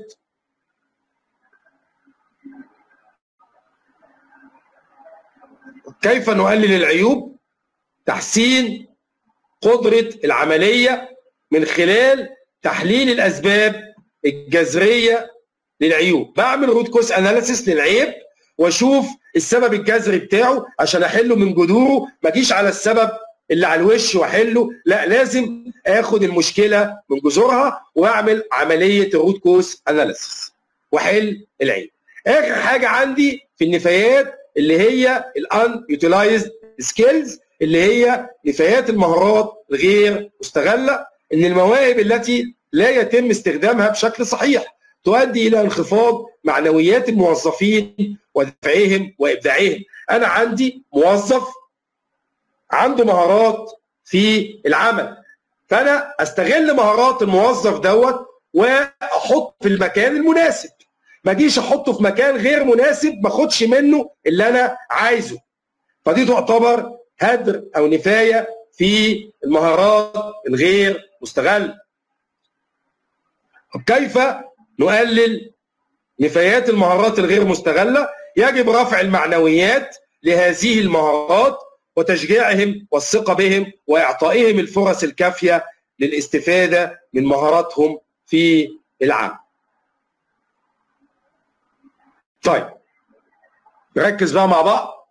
كيف نقلل العيوب تحسين قدرة العملية من خلال تحليل الأسباب الجذرية للعيوب بعمل روت كوس اناليسيس للعيب واشوف السبب الجذري بتاعه عشان احله من جذوره ما اجيش على السبب اللي على الوش واحله لا لازم اخد المشكله من جذورها واعمل عمليه الروت كوس اناليسيس واحل العيب اخر حاجه عندي في النفايات اللي هي الان يوتيلايزد سكيلز اللي هي نفايات المهارات الغير مستغله ان المواهب التي لا يتم استخدامها بشكل صحيح تؤدي الى انخفاض معنويات الموظفين ودفعهم وابداعهم انا عندي موظف عنده مهارات في العمل فانا استغل مهارات الموظف دوت واحط في المكان المناسب ما اجيش احطه في مكان غير مناسب ما اخدش منه اللي انا عايزه فدي تعتبر هدر او نفايه في المهارات الغير مستغله طب كيف نقلل نفايات المهارات الغير مستغله يجب رفع المعنويات لهذه المهارات وتشجيعهم والثقه بهم واعطائهم الفرص الكافيه للاستفاده من مهاراتهم في العمل. طيب نركز بقى مع بعض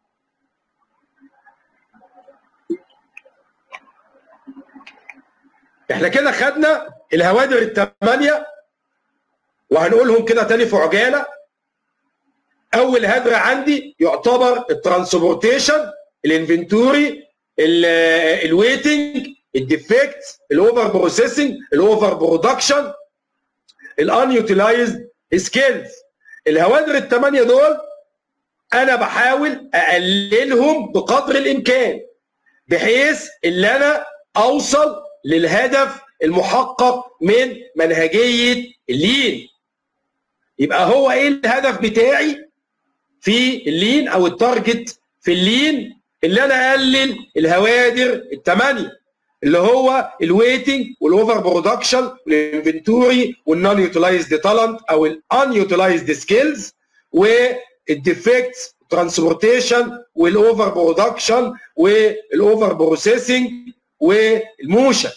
احنا كده خدنا الهوادر الثمانيه وهنقولهم كده تاني في عجاله اول هدر عندي يعتبر الترانسبورتيشن الانفنتوري الويتنج الديفكت الاوفر بروسيسنج الاوفر برودكشن الان يوتيلايزد سكيلز الهوادر الثمانيه دول انا بحاول اقللهم بقدر الامكان بحيث ان انا اوصل للهدف المحقق من منهجيه اللين يبقى هو ايه الهدف بتاعي في اللين او التارجت في اللين اللي انا اقلل الهوادر الثمانيه اللي هو الويتنج والاوفر برودكشن والانفنتوري والنون يوتيلايزد تالنت او الان يوتيلايزد سكيلز والديفكتس ترانسبورتيشن والاوفر برودكشن والاوفر بروسيسنج والموشن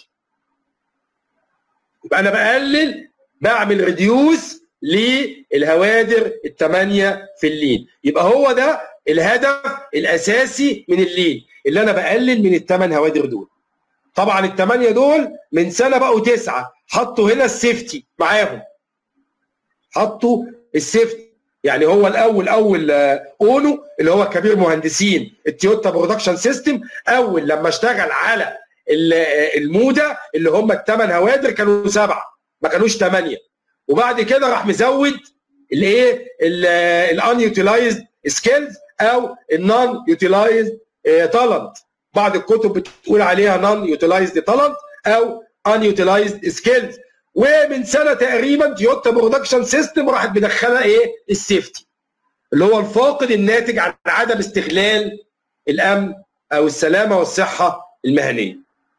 يبقى انا بقلل بعمل ريديوس للهوادر الثمانيه في اللين يبقى هو ده الهدف الاساسي من اللين اللي انا بقلل من الثمان هوادر دول طبعا الثمانيه دول من سنه بقوا تسعه حطوا هنا السيفتي معاهم حطوا السيفتي يعني هو الاول اول اونو اللي هو كبير مهندسين التويوتا برودكشن سيستم اول لما اشتغل على الموده اللي هم الثمان هوادر كانوا سبعه ما كانوش ثمانيه وبعد كده راح مزود الايه الان يوتيلايزد سكيلز او النون يوتيلايزد تالنت بعض الكتب بتقول عليها نون يوتيلايزد تالنت او ان يوتيلايزد سكيلز ومن سنه تقريبا تويوتا برودكشن سيستم راحت مدخله ايه السيفتي اللي هو الفاقد الناتج عن عدم استغلال الامن او السلامه والصحه المهنيه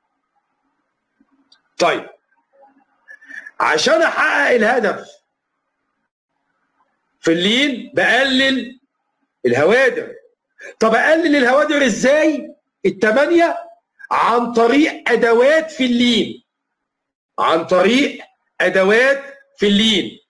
طيب عشان احقق الهدف في اللين بقلل الهوادر طب اقلل الهوادر ازاي الثمانيه عن طريق ادوات في اللين عن طريق ادوات في اللين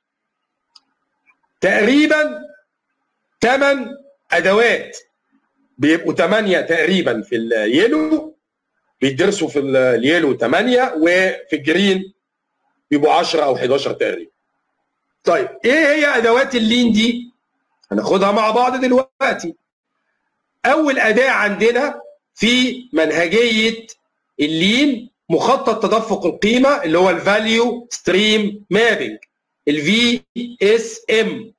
تقريبا ثمان ادوات بيبقوا ثمانيه تقريبا في اليلو بيدرسوا في اليلو ثمانيه وفي الجرين بيبقوا 10 او 11 تقريبا. طيب ايه هي ادوات اللين دي؟ هناخدها مع بعض دلوقتي. اول اداه عندنا في منهجيه اللين مخطط تدفق القيمه اللي هو الفاليو ستريم مابينج الفي اس ام.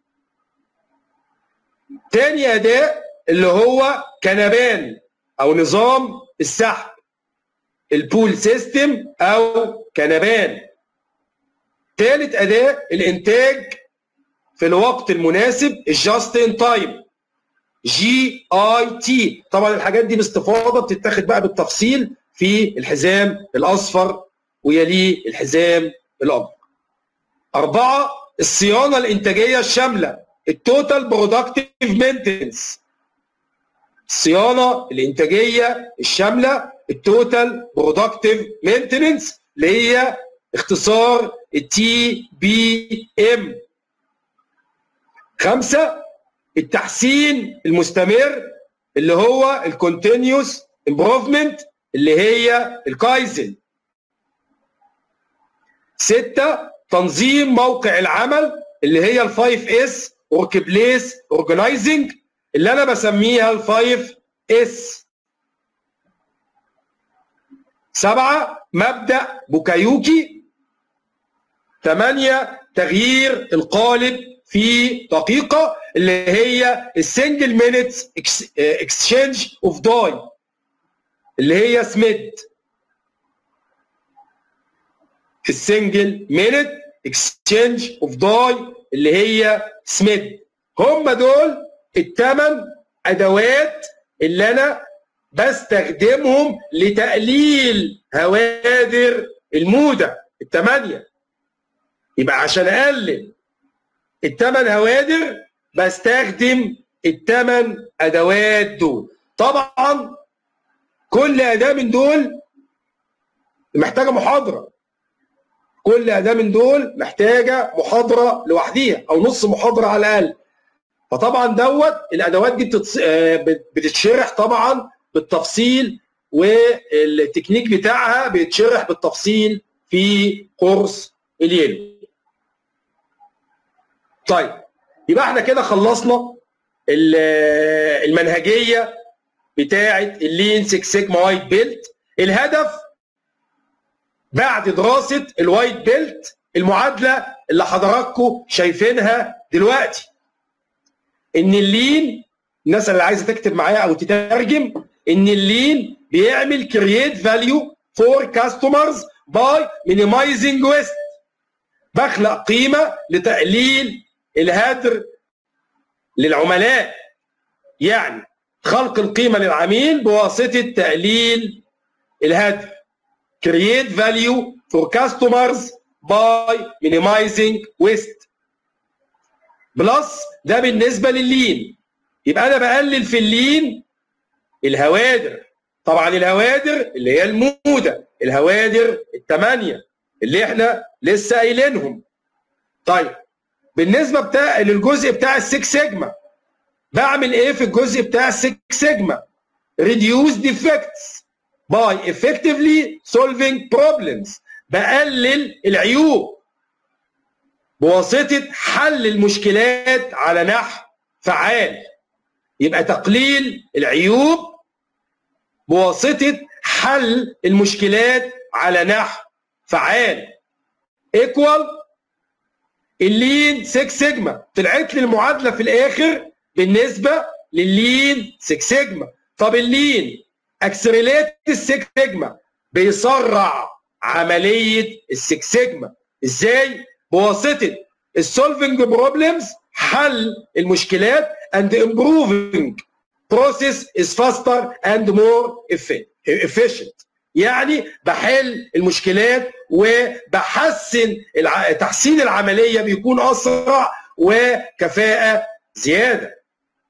تاني اداه اللي هو كنبان او نظام السحب البول سيستم او كنبان ثالث اداه الانتاج في الوقت المناسب الجاست ان تايم جي اي تي طبعا الحاجات دي باستفاضه بتتاخد بقى بالتفصيل في الحزام الاصفر ويليه الحزام الابيض اربعه الصيانه الانتاجيه الشامله التوتال برودكتيف مينتنس الصيانه الانتاجيه الشامله التوتال برودكتيف مينتنس اللي هي اختصار التي بي ام خمسة التحسين المستمر اللي هو الكونتينيوس امبروفمنت اللي هي الكايزن ستة تنظيم موقع العمل اللي هي الفايف اس ورك بليس اورجنايزنج اللي انا بسميها الفايف اس سبعة مبدأ بوكايوكي ثمانية تغيير القالب في دقيقة اللي هي السنجل مينتس اكسشينج اوف داي اللي هي سميد السنجل مينت اكسشينج اوف داي اللي هي سميد هم دول الثمان ادوات اللي انا بستخدمهم لتقليل هوادر الموده الثمانيه يبقى عشان اقلل الثمان هوادر بستخدم الثمان ادوات دول طبعا كل اداه من دول محتاجه محاضره كل اداه من دول محتاجه محاضره لوحديها او نص محاضره على الاقل فطبعا دوت الادوات دي بتتص... بتتشرح طبعا بالتفصيل والتكنيك بتاعها بيتشرح بالتفصيل في كورس اليلو طيب يبقى احنا كده خلصنا المنهجيه بتاعه اللين 6 سيجما وايت بيلت الهدف بعد دراسه الوايت بيلت المعادله اللي حضراتكم شايفينها دلوقتي ان اللين الناس اللي عايزه تكتب معايا او تترجم ان اللين بيعمل كرييت فاليو فور كاستمرز باي مينيمايزنج ويست بخلق قيمه لتقليل الهدر للعملاء يعني خلق القيمه للعميل بواسطه تقليل الهدر create value for customers by minimizing waste بلس ده بالنسبه لللين يبقى انا بقلل في اللين الهوادر طبعا الهوادر اللي هي الموده الهوادر الثمانيه اللي احنا لسه قايلينهم طيب بالنسبه بتاع للجزء بتاع السكس سيجما بعمل ايه في الجزء بتاع السكس سيجما reduce defects by effectively solving problems بقلل العيوب بواسطه حل المشكلات على نحو فعال يبقى تقليل العيوب بواسطه حل المشكلات على نحو فعال ايكوال اللين 6 سيجما طلعت لي المعادله في الاخر بالنسبه لللين 6 سيجما طب اللين اكسريليت ال 6 سيجما بيسرع عمليه ال 6 سيجما ازاي بواسطه السولفنج بروبلمز حل المشكلات and improving process is faster and more efficient يعني بحل المشكلات وبحسن الع... تحسين العمليه بيكون اسرع وكفاءه زياده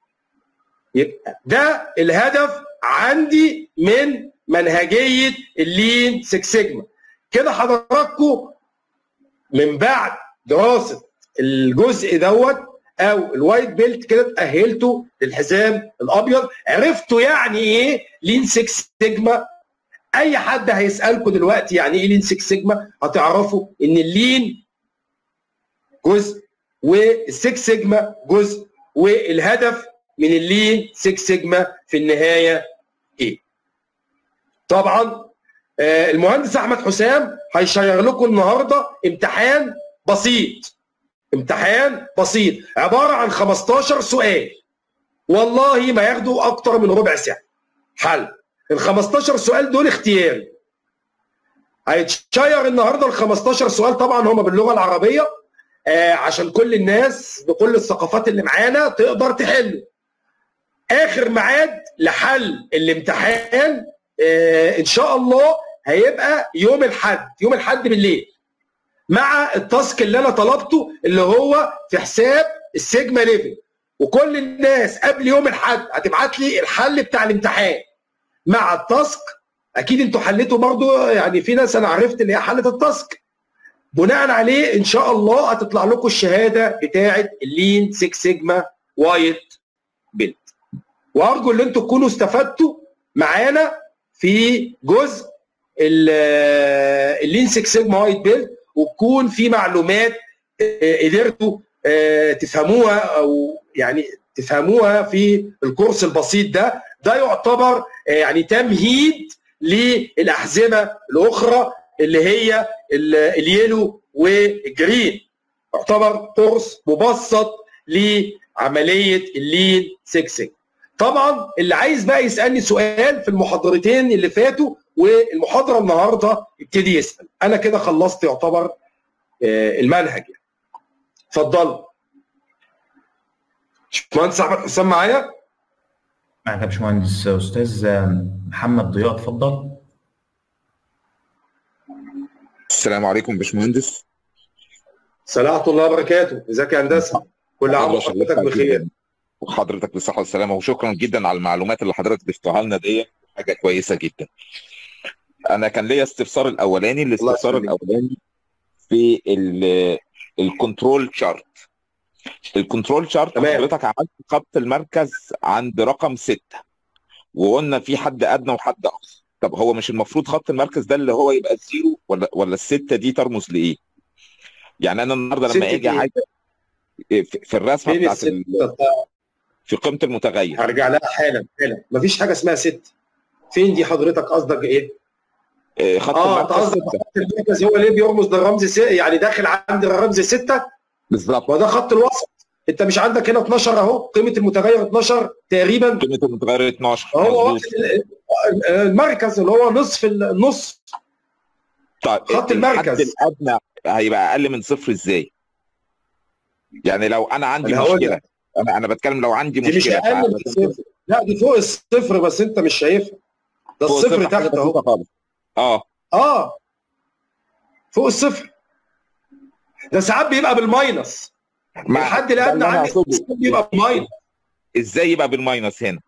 يبقى ده الهدف عندي من منهجيه اللين 6 سيجما كده حضراتكم من بعد دراسه الجزء دوت او الوايت بيلت كده اتاهلتوا للحزام الابيض عرفتوا يعني ايه لين 6 سيجما اي حد هيسالكم دلوقتي يعني ايه لين 6 سيجما هتعرفوا ان اللين جزء وال6 سيجما جزء والهدف من اللين 6 سيجما في النهايه ايه طبعا آه المهندس احمد حسام هيشير لكم النهارده امتحان بسيط امتحان بسيط عباره عن 15 سؤال والله ما ياخدوا اكتر من ربع ساعه حل ال 15 سؤال دول اختياري هيتشير النهارده ال 15 سؤال طبعا هم باللغه العربيه آه عشان كل الناس بكل الثقافات اللي معانا تقدر تحل اخر ميعاد لحل الامتحان آه ان شاء الله هيبقى يوم الحد يوم الحد بالليل مع التاسك اللي انا طلبته اللي هو في حساب السيجما ليفل وكل الناس قبل يوم الحد هتبعت لي الحل بتاع الامتحان مع التاسك اكيد انتوا حليتوا برضو يعني في ناس انا عرفت اللي هي حلت التاسك بناء عليه ان شاء الله هتطلع لكم الشهاده بتاعه اللين 6 سيجما وايت بيلت وارجو ان انتوا تكونوا استفدتوا معانا في جزء اللين 6 سيجما وايت بيلت وتكون في معلومات قدرتوا تفهموها او يعني تفهموها في الكورس البسيط ده ده يعتبر يعني تمهيد للاحزمه الاخرى اللي هي اليلو والجرين يعتبر قرص مبسط لعمليه اللين سكسنج طبعا اللي عايز بقى يسالني سؤال في المحاضرتين اللي فاتوا والمحاضره النهارده يبتدي يسال انا كده خلصت يعتبر آه، المنهج يعني اتفضل باشمهندس احمد حسام معايا معاك يا باشمهندس استاذ محمد ضياء اتفضل السلام عليكم باشمهندس سلام الله وبركاته ازيك يا هندسه كل عام وحضرتك بخير وحضرتك بالصحه والسلامه وشكرا جدا على المعلومات اللي حضرتك ضفتها لنا دي حاجه كويسه جدا انا كان ليا استفسار الاولاني الاستفسار الاولاني في الكنترول شارت الكنترول شارت حضرتك عملت خط المركز عند رقم ستة وقلنا في حد ادنى وحد اقصى طب هو مش المفروض خط المركز ده اللي هو يبقى الزيرو ولا ولا السته دي ترمز لايه؟ يعني انا النهارده لما اجي عايز في الرسمه بتاعت في قيمه المتغير هرجع لها حالا حالا مفيش حاجه اسمها ست فين دي حضرتك قصدك ايه؟ إيه خط اه انت قصدك خط المركز هو ليه بيرمز للرمز س... يعني داخل عند الرمز 6 بالظبط وده خط الوسط انت مش عندك هنا 12 اهو قيمه المتغير 12 تقريبا قيمه المتغير 12 هو المركز اللي هو نصف النص طيب خط المركز الحد الادنى هيبقى اقل من صفر ازاي؟ يعني لو انا عندي أنا مشكله انا انا بتكلم لو عندي دي مشكله مش اقل من صفر لا دي فوق الصفر بس انت مش شايفها ده الصفر تحت اهو اه اه فوق الصفر ده ساعات بيبقى بالماينس الحد الادنى عندي بيبقى بالماينس ازاي يبقى بالماينس هنا؟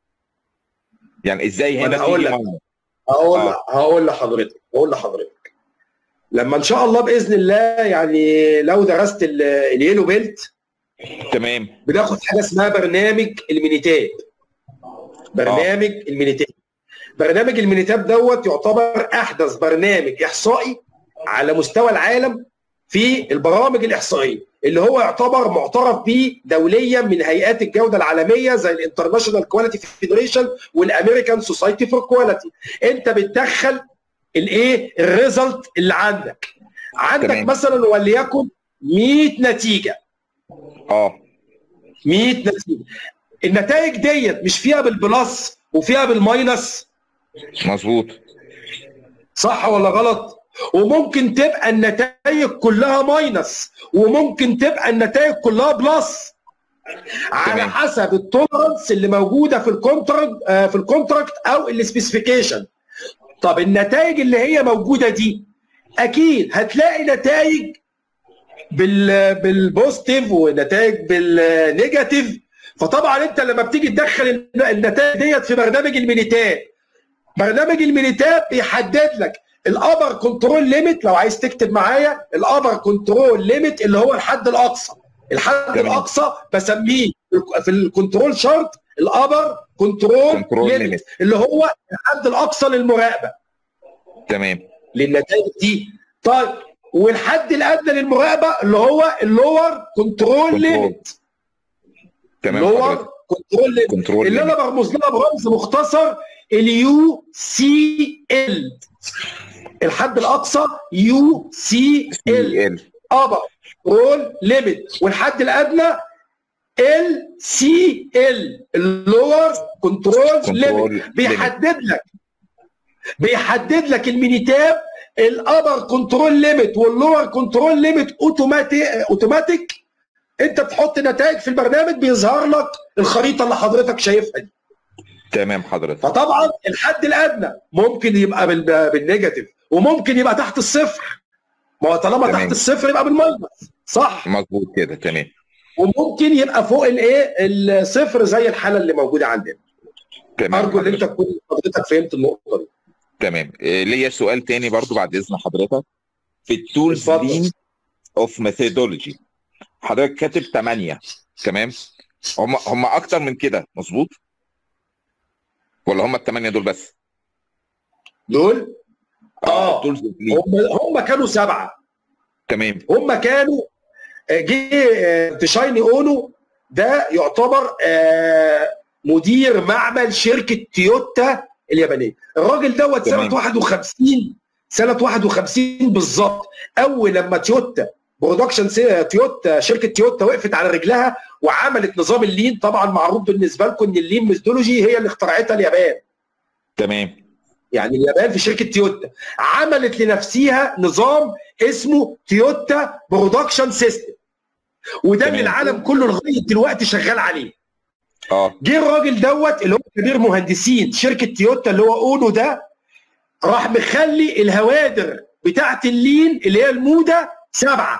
يعني ازاي هنا هقول لك هقول آه. هقول لحضرتك هقول لحضرتك لما ان شاء الله باذن الله يعني لو درست اليلو بيلت تمام بناخد حاجه اسمها برنامج المينيتاب برنامج آه. المينيتاب برنامج المينيتاب دوت يعتبر احدث برنامج احصائي على مستوى العالم في البرامج الاحصائيه اللي هو يعتبر معترف به دوليا من هيئات الجوده العالميه زي الانترناشونال كواليتي فيدريشن والامريكان سوسايتي فور كواليتي انت بتدخل الايه الريزلت اللي عندك عندك تمام. مثلا وليكن 100 نتيجه اه 100 نتيجه النتائج ديت مش فيها بالبلس وفيها بالماينس مظبوط صح ولا غلط وممكن تبقى النتائج كلها ماينس وممكن تبقى النتائج كلها بلس على حسب التولرنس اللي موجوده في الكونتراكت في الكونتراكت او السبيسيفيكيشن طب النتائج اللي هي موجوده دي اكيد هتلاقي نتائج بال بالبوزيتيف ونتائج بالنيجاتيف فطبعا انت لما بتيجي تدخل النتائج ديت في برنامج المينيتاب برنامج المينيتاب بيحدد لك الابر كنترول ليميت لو عايز تكتب معايا الابر كنترول ليميت اللي هو الحد الاقصى الحد جميل. الاقصى بسميه في الكنترول شارت الابر كنترول ليميت اللي هو الحد الاقصى للمراقبه تمام للنتائج دي طيب والحد الادنى للمراقبه اللي هو اللور كنترول ليميت تمام اللور كنترول ليميت اللي انا برمز لها برمز مختصر اليو سي ال الحد الاقصى يو سي ال ابر كنترول ليميت والحد الادنى ال سي ال اللور كنترول ليميت بيحدد لك بيحدد لك المينيتاب الابر كنترول ليميت واللور كنترول ليميت اوتوماتيك اوتوماتيك انت بتحط نتائج في البرنامج بيظهر لك الخريطه اللي حضرتك شايفها دي تمام حضرتك فطبعا الحد الادنى ممكن يبقى بالنيجاتيف وممكن يبقى تحت الصفر ما هو طالما تحت الصفر يبقى بالماينس صح مظبوط كده تمام وممكن يبقى فوق الايه الصفر زي الحاله اللي موجوده عندنا تمام ارجو ان انت تكون حضرتك فهمت النقطه دي تمام ليا سؤال تاني برضو بعد اذن حضرتك في التولز لين اوف ميثودولوجي حضرتك كاتب 8 تمام هم هم اكتر من كده مظبوط ولا هم الثمانيه دول بس دول اه هم هم كانوا سبعه تمام هم كانوا جه تشايني اونو ده يعتبر مدير معمل شركه تويوتا اليابانيه الراجل دوت تمام. سنه 51 سنه 51 بالظبط اول لما تويوتا برودكشن سي- تويوتا شركه تويوتا وقفت على رجلها وعملت نظام اللين طبعا معروف بالنسبه لكم ان اللين ميثودولوجي هي اللي اخترعتها اليابان تمام يعني اليابان في شركه تويوتا عملت لنفسها نظام اسمه تويوتا برودكشن سيستم وده اللي تمام. العالم كله لغايه دلوقتي شغال عليه اه جه الراجل دوت اللي هو كبير مهندسين شركه تويوتا اللي هو اونو ده راح مخلي الهوادر بتاعت اللين اللي هي الموده سبعه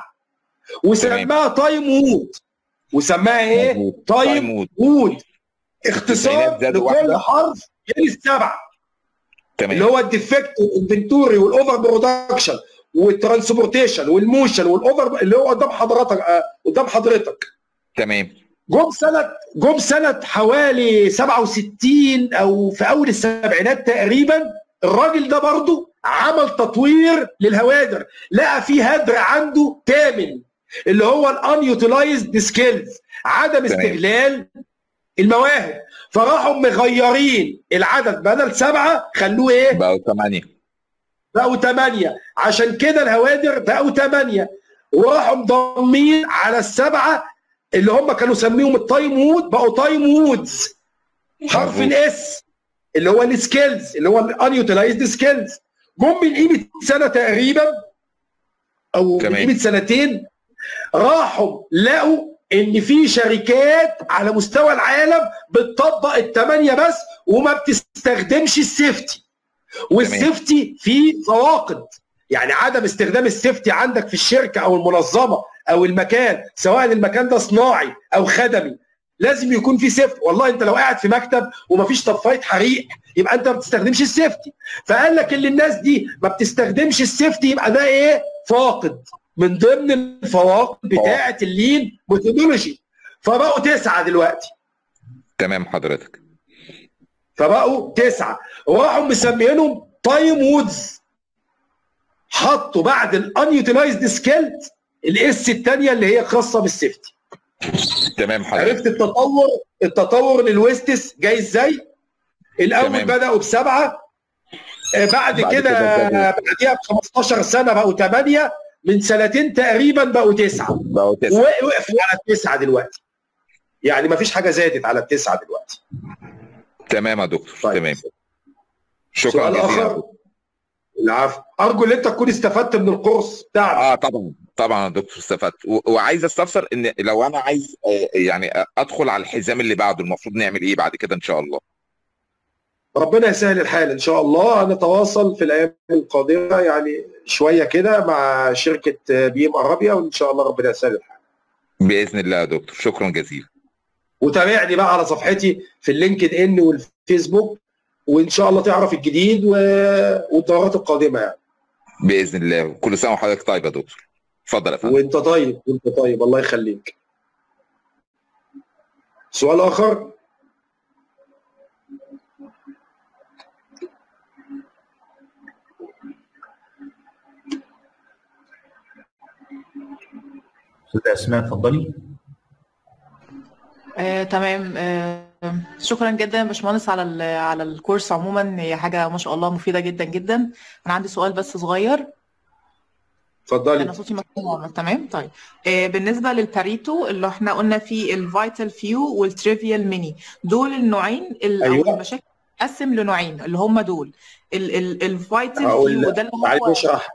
وسماها تايم وود وسماها ايه؟ مظبوط. تايم تايم وود. وود اختصار التسعينات زادوا لكل واحدة. حرف غير السبعه اللي تمام هو الديفكت والانفنتوري والاوفر برودكشن والترانسبورتيشن والموشن والاوفر اللي هو قدام حضرتك آه، قدام حضرتك تمام جم سنه جم سنه حوالي 67 او في اول السبعينات تقريبا الراجل ده برضه عمل تطوير للهوادر لقى في هدر عنده كامل اللي هو الان يوتيلايزد سكيلز عدم تمام. استغلال المواهب فراحوا مغيرين العدد بدل سبعه خلوه ايه؟ بقوا ثمانية بقوا ثمانية عشان كده الهوادر بقوا ثمانية وراحوا مضمين على السبعة اللي هم كانوا سميهم التايم وود بقوا تايم وودز حرف مظبوط. الاس اللي هو السكيلز اللي هو الانيوتيلايزد سكيلز جم من قيمة سنة تقريبا او من تمام. قيمة سنتين راحوا لقوا ان في شركات على مستوى العالم بتطبق الثمانية بس وما بتستخدمش السيفتي والسيفتي فيه فواقد يعني عدم استخدام السيفتي عندك في الشركه او المنظمه او المكان سواء المكان ده صناعي او خدمي لازم يكون في سيفتي والله انت لو قاعد في مكتب ومفيش طفايه حريق يبقى انت ما بتستخدمش السيفتي فقال لك اللي الناس دي ما بتستخدمش السيفتي يبقى ده ايه فاقد من ضمن الفواقد بتاعه اللين ميثودولوجي فبقوا تسعه دلوقتي تمام حضرتك فبقوا تسعه وراحوا مسمينهم تايم وودز حطوا بعد الانيوتيلايزد سكيل الاس الثانيه اللي هي خاصه بالسيفتي تمام حضرتك عرفت التطور التطور للويستس جاي ازاي الاول تمام. بداوا بسبعه آه، بعد بعد كده كده زادوا. بعديها ب 15 سنه بقوا ثمانيه من سنتين تقريبا بقوا تسعه بقوا تسعة ووقفوا على التسعه دلوقتي يعني ما فيش حاجه زادت على التسعه دلوقتي تمام يا دكتور طيب. تمام شكرا سؤال جزيلا يا اخر دكتور. العفو ارجو ان انت تكون استفدت من الكورس بتاعنا اه طبعا طبعا يا دكتور استفدت و- وعايز استفسر ان لو انا عايز آه، يعني ادخل على الحزام اللي بعده المفروض نعمل ايه بعد كده ان شاء الله ربنا يسهل الحال ان شاء الله هنتواصل في الايام القادمه يعني شويه كده مع شركه بي ام ارابيا وان شاء الله ربنا يسهل الحال باذن الله يا دكتور شكرا جزيلا وتابعني بقى على صفحتي في اللينكد ان والفيسبوك وان شاء الله تعرف الجديد و... والدورات القادمه يعني باذن الله كل سنه وحضرتك طيب يا دكتور اتفضل يا فندم وانت طيب وانت طيب الله يخليك سؤال اخر استاذ اسماء اتفضلي آه، تمام آه، شكرا جدا يا باشمهندس على ال- على الكورس عموما هي حاجه ما شاء الله مفيده جدا جدا انا عندي سؤال بس صغير اتفضلي انا صوتي مسموع تمام طيب آه، بالنسبه للباريتو اللي احنا قلنا فيه الفيتال فيو والتريفيال ميني دول النوعين ال- او أيوة. المشاكل قسم لنوعين اللي هم دول الفيتال هقول فيو لك. ده اللي تعالي هو نشرح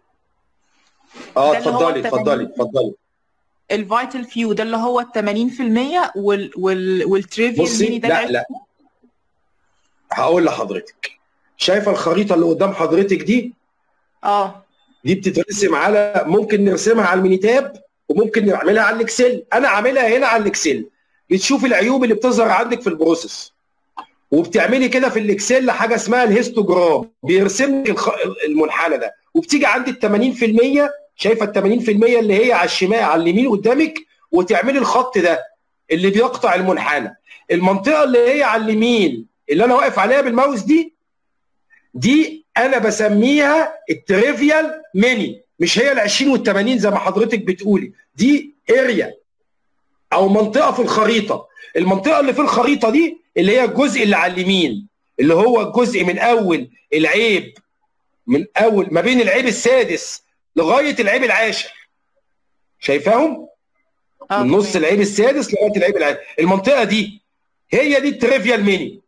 اه ده اللي هو اتفضلي اتفضلي اتفضلي الفيتال فيو ده اللي هو ال 80% وال وال والتريفيال بصي، ميني ده لا، ال لا. هقول لحضرتك شايفه الخريطه اللي قدام حضرتك دي اه دي بتترسم على ممكن نرسمها على المينيتاب وممكن نعملها على الاكسل انا عاملها هنا على الاكسل بتشوف العيوب اللي بتظهر عندك في البروسيس وبتعملي كده في الاكسل حاجه اسمها الهيستوجرام بيرسم لك الخ... المنحنى ده وبتيجي عند ال 80% شايفه ال 80% اللي هي على الشمال على اليمين قدامك وتعملي الخط ده اللي بيقطع المنحنى المنطقه اللي هي على اليمين اللي انا واقف عليها بالماوس دي دي انا بسميها التريفيال ميني مش هي ال 20 وال 80 زي ما حضرتك بتقولي دي اريا او منطقه في الخريطه المنطقه اللي في الخريطه دي اللي هي الجزء اللي على اليمين اللي هو الجزء من اول العيب من اول ما بين العيب السادس لغايه العيب العاشر شايفاهم اه من نص تمام. العيب السادس لغايه العيب العاشر المنطقه دي هي دي التريفيال ميني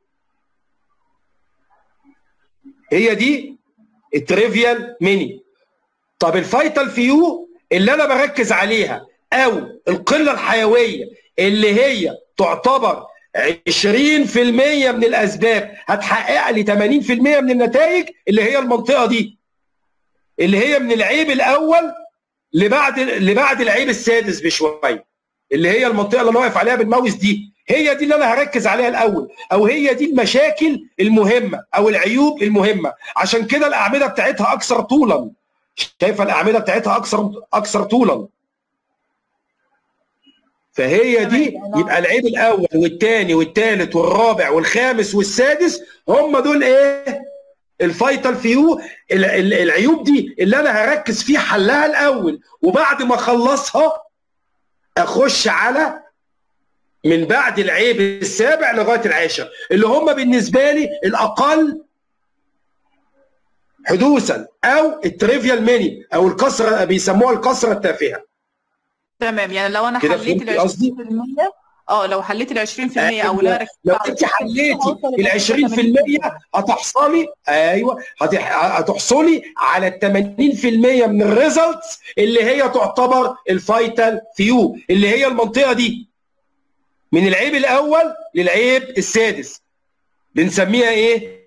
هي دي التريفيال ميني طب الفايتال فيو اللي انا بركز عليها او القله الحيويه اللي هي تعتبر 20% من الاسباب هتحقق لي 80% من النتائج اللي هي المنطقه دي اللي هي من العيب الاول لبعد لبعد العيب السادس بشويه اللي هي المنطقه اللي انا واقف عليها بالماوس دي هي دي اللي انا هركز عليها الاول او هي دي المشاكل المهمه او العيوب المهمه عشان كده الاعمده بتاعتها اكثر طولا شايفه الاعمده بتاعتها اكثر اكثر طولا فهي دي تمام. يبقى العيب الاول والثاني والثالث والرابع والخامس والسادس هم دول ايه الفايتال فيو ال- ال- العيوب دي اللي انا هركز فيه حلها الاول وبعد ما اخلصها اخش على من بعد العيب السابع لغايه العاشر اللي هم بالنسبه لي الاقل حدوثا او التريفيال ميني او الكسره بيسموها الكسره التافهه تمام يعني لو انا كده حليت فهمتي ال قصدي؟ 20% اه لو حليت ال 20% او اللي انا ركزت لو على انت حليتي هوصل ال ل 20% هتحصلي ايوه هتح- هتحصلي على ال 80% من الريزلتس اللي هي تعتبر الفايتال فيو اللي هي المنطقه دي من العيب الاول للعيب السادس بنسميها ايه؟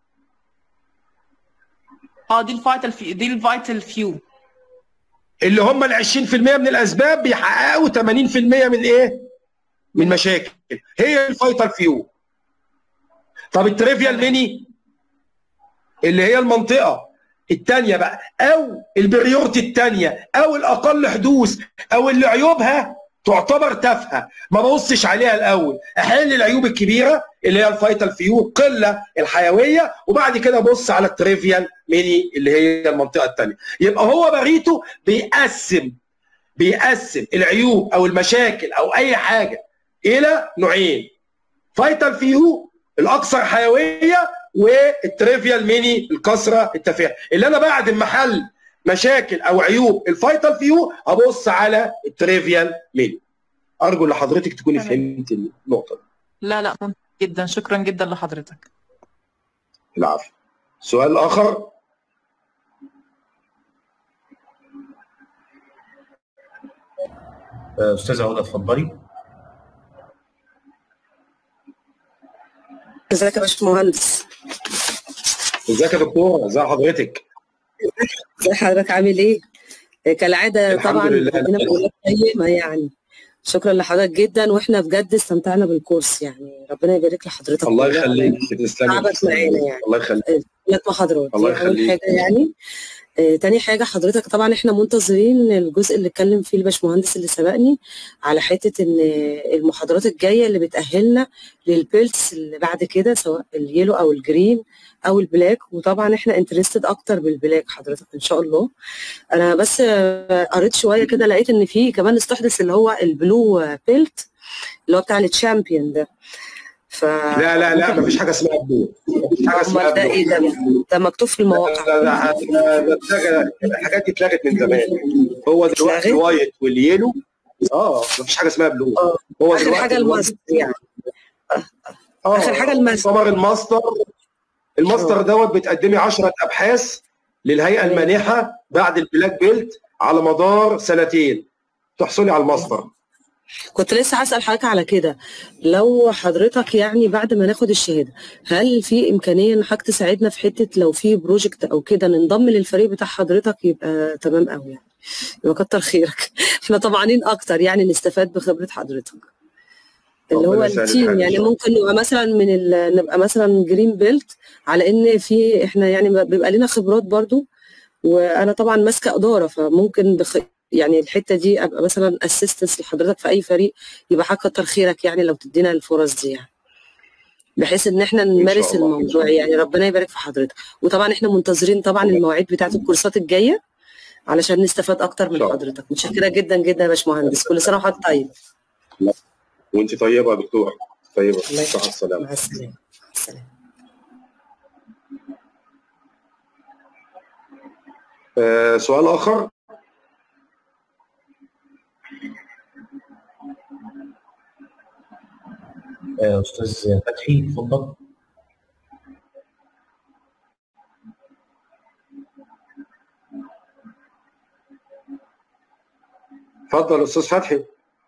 اه دي الفايتال في دي الفايتال فيو اللي هم ال 20% من الاسباب بيحققوا 80% من ايه؟ من مشاكل هي الفايتال فيو طب التريفيال ميني اللي هي المنطقه الثانيه بقى او البريورتي الثانيه او الاقل حدوث او اللي عيوبها تعتبر تافهه ما ببصش عليها الاول احل العيوب الكبيره اللي هي الفايتال فيو القله الحيويه وبعد كده ابص على التريفيال ميني اللي هي المنطقه الثانيه يبقى هو بريتو بيقسم بيقسم العيوب او المشاكل او اي حاجه الى نوعين فايتال فيو الاكثر حيويه والتريفيال ميني الكسره التافهه اللي انا بعد ما احل مشاكل او عيوب الفايتال فيو ابص على التريفيال ميني ارجو ان حضرتك تكوني تمام. فهمت النقطه دي لا لا ممتاز جدا شكرا جدا لحضرتك العفو سؤال اخر آه، استاذه هدى اتفضلي ازيك يا باشمهندس ازيك يا دكتوره ازي حضرتك ازي حضرتك عامل ايه آه، كالعاده الحمد طبعا لله. ربنا بيقول قيمه يعني شكرا لحضرتك جدا واحنا بجد استمتعنا بالكورس يعني ربنا يبارك لحضرتك الله والله يخليك تسلمي تعبك معانا يعني. الله يخليك ثلاث محاضرات الله دي اول يخليك. حاجه يعني آه، تاني حاجة حضرتك طبعا احنا منتظرين الجزء اللي اتكلم فيه الباشمهندس اللي سبقني على حتة ان المحاضرات الجاية اللي بتأهلنا للبيلتس اللي بعد كده سواء اليلو او الجرين او البلاك وطبعا احنا انترستد اكتر بالبلاك حضرتك ان شاء الله انا بس آه، قريت شوية كده لقيت ان في كمان استحدث اللي هو البلو بيلت اللي هو بتاع التشامبيون ده ف لا لا لا مفيش حاجه اسمها بلو مفيش حاجه اسمها امال ده بلو ايه ده ده مكتوب في المواقع لا لا لا ده اتلغى الحاجات دي اتلغت من زمان هو دلوقتي اتلغت؟ الوايت واليلو اه مفيش حاجه اسمها بلو اه هو اخر دلوقتي حاجة الوايت- الماست يعني آه، آخر حاجة الماستر. ثمر الماستر الماستر آه. دوت بتقدمي 10 ابحاث للهيئه تمام. المانحه بعد البلاك بيلت على مدار سنتين تحصلي على الماستر كنت لسه هسأل حضرتك على كده لو حضرتك يعني بعد ما ناخد الشهادة هل في إمكانية إن حضرتك تساعدنا في حتة لو في بروجكت أو كده ننضم للفريق بتاع حضرتك يبقى تمام أوي يعني يبقى كتر خيرك احنا طمعانين أكتر يعني نستفاد بخبرة حضرتك اللي هو ربنا يسهل التيم الحال إن يعني شاء الله. ممكن نبقى مثلا من ال... نبقى مثلا جرين بيلت على ان في احنا يعني بيبقى لنا خبرات برضو وانا طبعا ماسكه اداره فممكن بخ... يعني الحته دي ابقى مثلا اسيستنس لحضرتك في اي فريق يبقى حاجه كتر خيرك يعني لو تدينا الفرص دي يعني بحيث ان احنا نمارس الله، إن شاء الموضوع يعني ربنا يبارك في حضرتك وطبعا احنا منتظرين طبعا المواعيد بتاعت الكورسات الجايه علشان نستفاد اكتر من إن شاء الله. حضرتك متشكره جدا جدا يا باشمهندس كل سنه وحضرتك طيب وانت طيبه يا دكتوره طيبه الله صحه السلامه مع السلامه مع السلامه آه، سؤال اخر آه، استاذ فتحي اتفضل اتفضل استاذ فتحي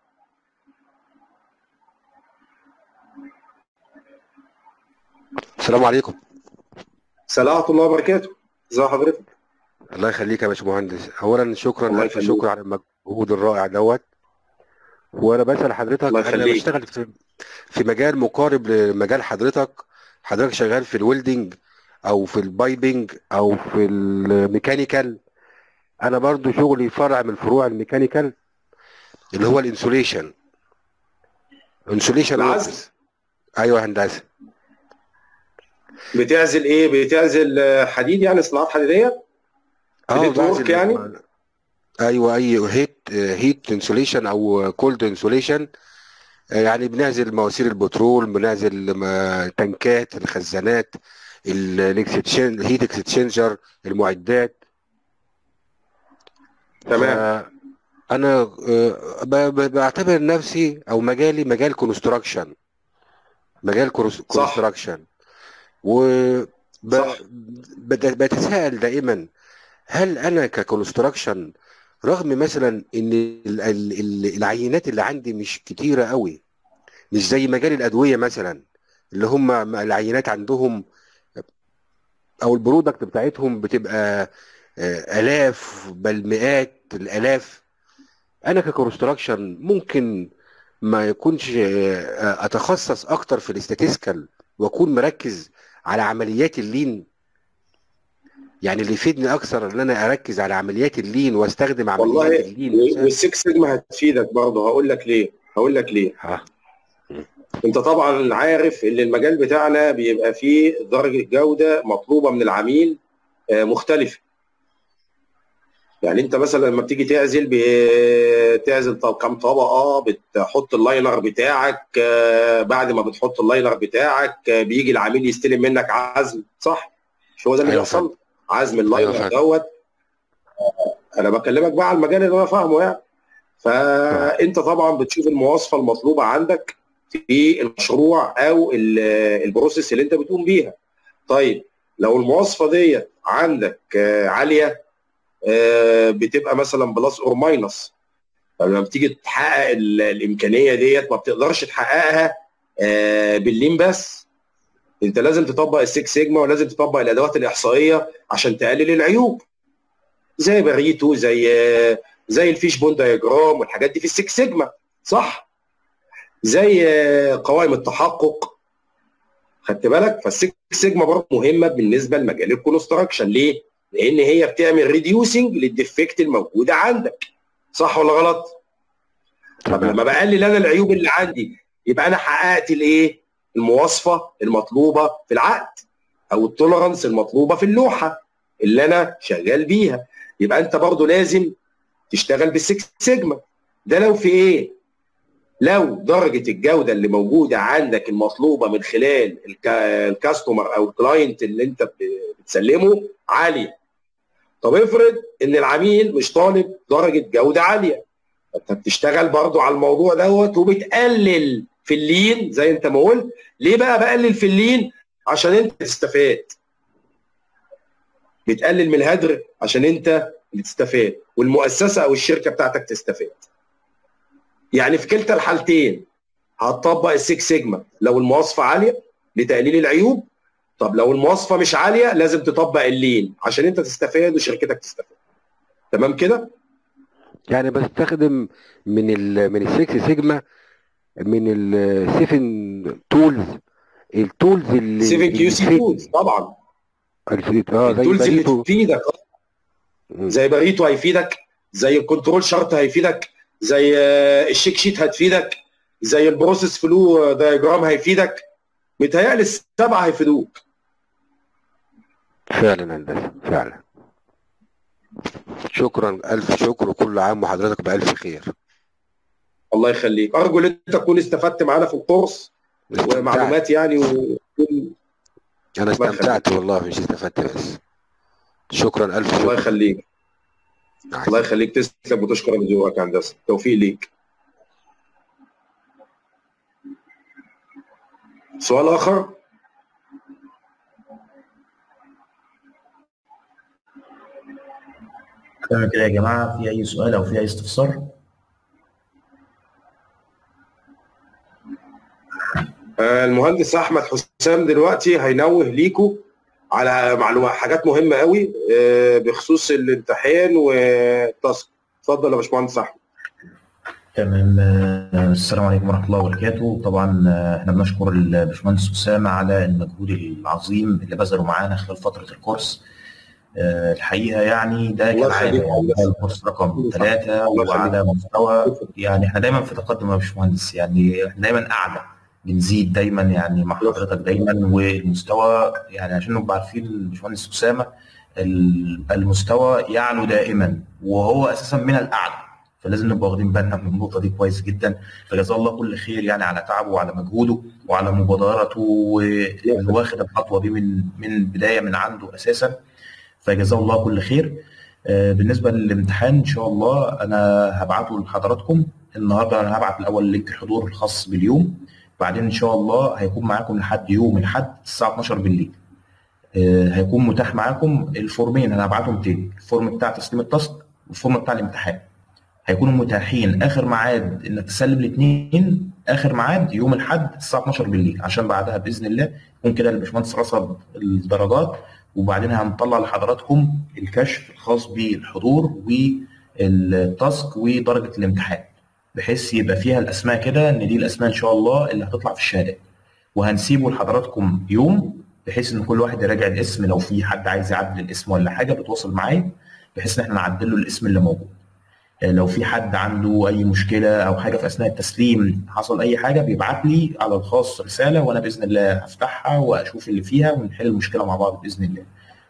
السلام عليكم سلام ورحمه الله وبركاته ازي حضرتك الله يخليك يا باشمهندس اولا شكرا الله الف يخليك. شكر على المجهود الرائع دوت وانا بسال حضرتك الله انا يخليك. بشتغل في في مجال مقارب لمجال حضرتك حضرتك شغال في الويلدنج او في البايبنج او في الميكانيكال انا برضو شغلي فرع من فروع الميكانيكال اللي هو الانسوليشن انسوليشن العزل. ايوه هندسه بتعزل ايه بتعزل آه، حديد يعني صناعات حديديه اه النتورك بعزل- يعني؟ ايوه اي هيت هيت انسوليشن او كولد انسوليشن يعني بنعزل مواسير البترول بنعزل م- تنكات الخزانات الهيت اكستشينجر المعدات تمام انا بعتبر نفسي او مجالي مجال كونستراكشن مجال كونستراكشن و ب- صح. بت- بتساءل دائما هل انا ككونستراكشن رغم مثلا ان ال- ال- ال- العينات اللي عندي مش كتيره قوي مش زي مجال الادويه مثلا اللي هم العينات عندهم او البرودكت بتاعتهم بتبقى آه، الاف بل مئات الالاف انا ككونستراكشن ممكن ما يكونش آه، اتخصص اكتر في الاستاتيسكال واكون مركز على عمليات اللين يعني اللي يفيدني اكثر ان انا اركز على عمليات اللين واستخدم عمليات والله اللين نفسها. والسكس سيجما هتفيدك برضه هقول لك ليه هقول لك ليه ها انت طبعا عارف ان المجال بتاعنا بيبقى فيه درجه جوده مطلوبه من العميل آه، مختلفه يعني انت مثلا لما بتيجي تعزل بتعزل طب كام طبقه بتحط اللاينر بتاعك آه، بعد ما بتحط اللاينر بتاعك آه، بيجي العميل يستلم منك عزم صح مش هو ده اللي أيوة بيحصل عزم اللاينر فاهم. دوت آه، انا بكلمك بقى على المجال اللي انا فاهمه يعني فانت طبعا بتشوف المواصفه المطلوبه عندك في المشروع او ال- البروسيس اللي انت بتقوم بيها طيب لو المواصفه دي عندك آه، عاليه آه، بتبقى مثلا بلس اور ماينس فلما بتيجي تحقق ال- الامكانيه ديت ما بتقدرش تحققها آه، باللين بس انت لازم تطبق السكس سيجما ولازم تطبق الادوات الاحصائيه عشان تقلل العيوب زي باريتو زي آه، زي الفيش بون دايجرام والحاجات دي في السكس سيجما صح زي آه، قوائم التحقق خدت بالك فالسكس سيجما برضه مهمه بالنسبه لمجال الكونستراكشن ليه؟ لان هي بتعمل ريديوسنج للديفكت الموجوده عندك صح ولا غلط؟ طب تمام. لما بقلل انا العيوب اللي عندي يبقى انا حققت الايه؟ المواصفه المطلوبه في العقد او التولرنس المطلوبه في اللوحه اللي انا شغال بيها يبقى انت برضه لازم تشتغل بالسكس سيجما ده لو في ايه؟ لو درجه الجوده اللي موجوده عندك المطلوبه من خلال الكا- الكاستمر او الكلاينت اللي انت ب- بتسلمه عاليه. طب افرض ان العميل مش طالب درجه جوده عاليه. انت بتشتغل برضو على الموضوع دوت وبتقلل في اللين زي انت ما قلت، ليه بقى بقلل في اللين؟ عشان انت تستفاد. بتقلل من الهدر عشان انت اللي تستفاد والمؤسسه او الشركه بتاعتك تستفاد. يعني في كلتا الحالتين هتطبق السكس سيجما لو المواصفه عاليه لتقليل العيوب طب لو المواصفه مش عاليه لازم تطبق اللين عشان انت تستفاد وشركتك تستفاد تمام كده يعني بستخدم من ال من السكس سيجما من السيفن تولز التولز اللي 7 اللي كيو سي تفيد- تولز طبعا الفيد- اه زي التولز اللي باريتو تفيدك مم. زي باريتو هيفيدك زي الكنترول شارت هيفيدك زي آه، الشيك شيت هتفيدك زي البروسيس فلو دايجرام هيفيدك متهيألي السبعه هيفيدوك فعلا هندسه فعلا شكرا الف شكر وكل عام وحضرتك بالف خير الله يخليك ارجو ان انت تكون استفدت معانا في الكورس استمتعت. ومعلومات يعني و... انا الله استمتعت والله مش استفدت بس شكرا الف الله شكر يخليك الله يخليك تسلم وتشكر بذوقك يا هندسه توفيق ليك سؤال اخر تمام كده يا جماعة في أي سؤال أو في أي استفسار؟ آه، المهندس احمد حسام دلوقتي هينوه ليكم على معلومات حاجات مهمه قوي آه، بخصوص الامتحان والتاسك اتفضل يا باشمهندس احمد تمام آه، السلام عليكم ورحمة الله وبركاته طبعا آه، احنا بنشكر الباشمهندس أسامة على المجهود العظيم اللي بذله معانا خلال فترة الكورس آه، الحقيقة يعني ده الله كالعادة يخليك. يعني ده الكورس رقم ثلاثة الله وعلى مستوى يعني احنا دايما في تقدم يا باشمهندس يعني احنا دايما أعلى بنزيد دايما يعني مع حضرتك دايما والمستوى يعني عشان نبقى عارفين الباشمهندس أسامة ال- المستوى يعلو دائما وهو أساسا من الأعلى فلازم نبقى واخدين بالنا من النقطة دي كويس جدا فجزاه الله كل خير يعني على تعبه وعلى مجهوده وعلى مبادرته وإنه واخد الخطوة دي من من البداية من عنده أساسا فجزاه الله كل خير آه، بالنسبة للامتحان إن شاء الله أنا هبعته لحضراتكم النهاردة أنا هبعت الأول لينك الحضور الخاص باليوم بعدين إن شاء الله هيكون معاكم لحد يوم الأحد الساعة 12 بالليل آه، هيكون متاح معاكم الفورمين أنا هبعتهم تاني الفورم بتاع تسليم التاسك والفورم بتاع الامتحان هيكونوا متاحين آخر ميعاد إنك تسلم الاثنين آخر ميعاد يوم الأحد الساعة 12 بالليل عشان بعدها بإذن الله يكون كده الباشمهندس رصد الدرجات وبعدين هنطلع لحضراتكم الكشف الخاص بالحضور والتاسك ودرجه الامتحان بحيث يبقى فيها الاسماء كده ان دي الاسماء ان شاء الله اللي هتطلع في الشهادات وهنسيبه لحضراتكم يوم بحيث ان كل واحد يراجع الاسم لو في حد عايز يعدل الاسم ولا حاجه بتواصل معايا بحيث ان احنا نعدل له الاسم اللي موجود آه، لو في حد عنده اي مشكله او حاجه في اثناء التسليم حصل اي حاجه بيبعت لي على الخاص رساله وانا باذن الله هفتحها واشوف اللي فيها ونحل المشكله مع بعض باذن الله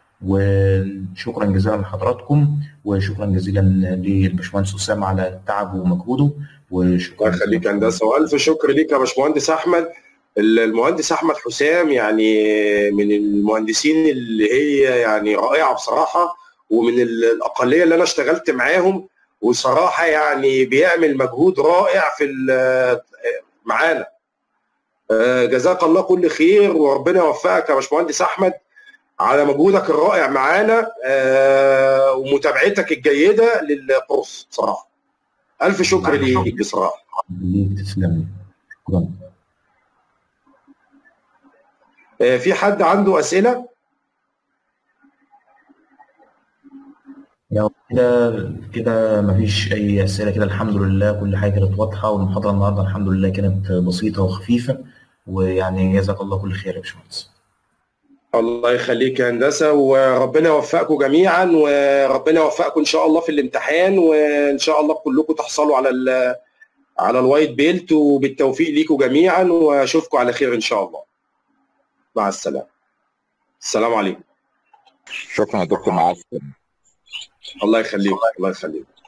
وشكرا جزيلا لحضراتكم وشكرا جزيلا للباشمهندس اسامه على تعبه ومجهوده وشكرا الله يخليك يا هندسه والف شكر ليك يا باشمهندس احمد المهندس احمد حسام يعني من المهندسين اللي هي يعني رائعه بصراحه ومن الاقليه اللي انا اشتغلت معاهم وصراحه يعني بيعمل مجهود رائع في ال- معانا آه، جزاك الله كل خير وربنا يوفقك يا باشمهندس احمد على مجهودك الرائع معانا آه، ومتابعتك الجيده للكورس بصراحه الف شكر ليك بصراحه ليك تسلم شكرا آه، في حد عنده اسئله يا كده كده مفيش اي اسئله كده الحمد لله كل حاجه كانت واضحه والمحاضره النهارده الحمد لله كانت بسيطه وخفيفه ويعني جزاك الله كل خير يا باشمهندس الله يخليك يا هندسه وربنا يوفقكم جميعا وربنا يوفقكم ان شاء الله في الامتحان وان شاء الله كلكم تحصلوا على ال على الوايت بيلت وبالتوفيق ليكم جميعا واشوفكم على خير ان شاء الله مع السلامه السلام عليكم شكرا يا دكتور مع السلامه الله يخليك الله يخليك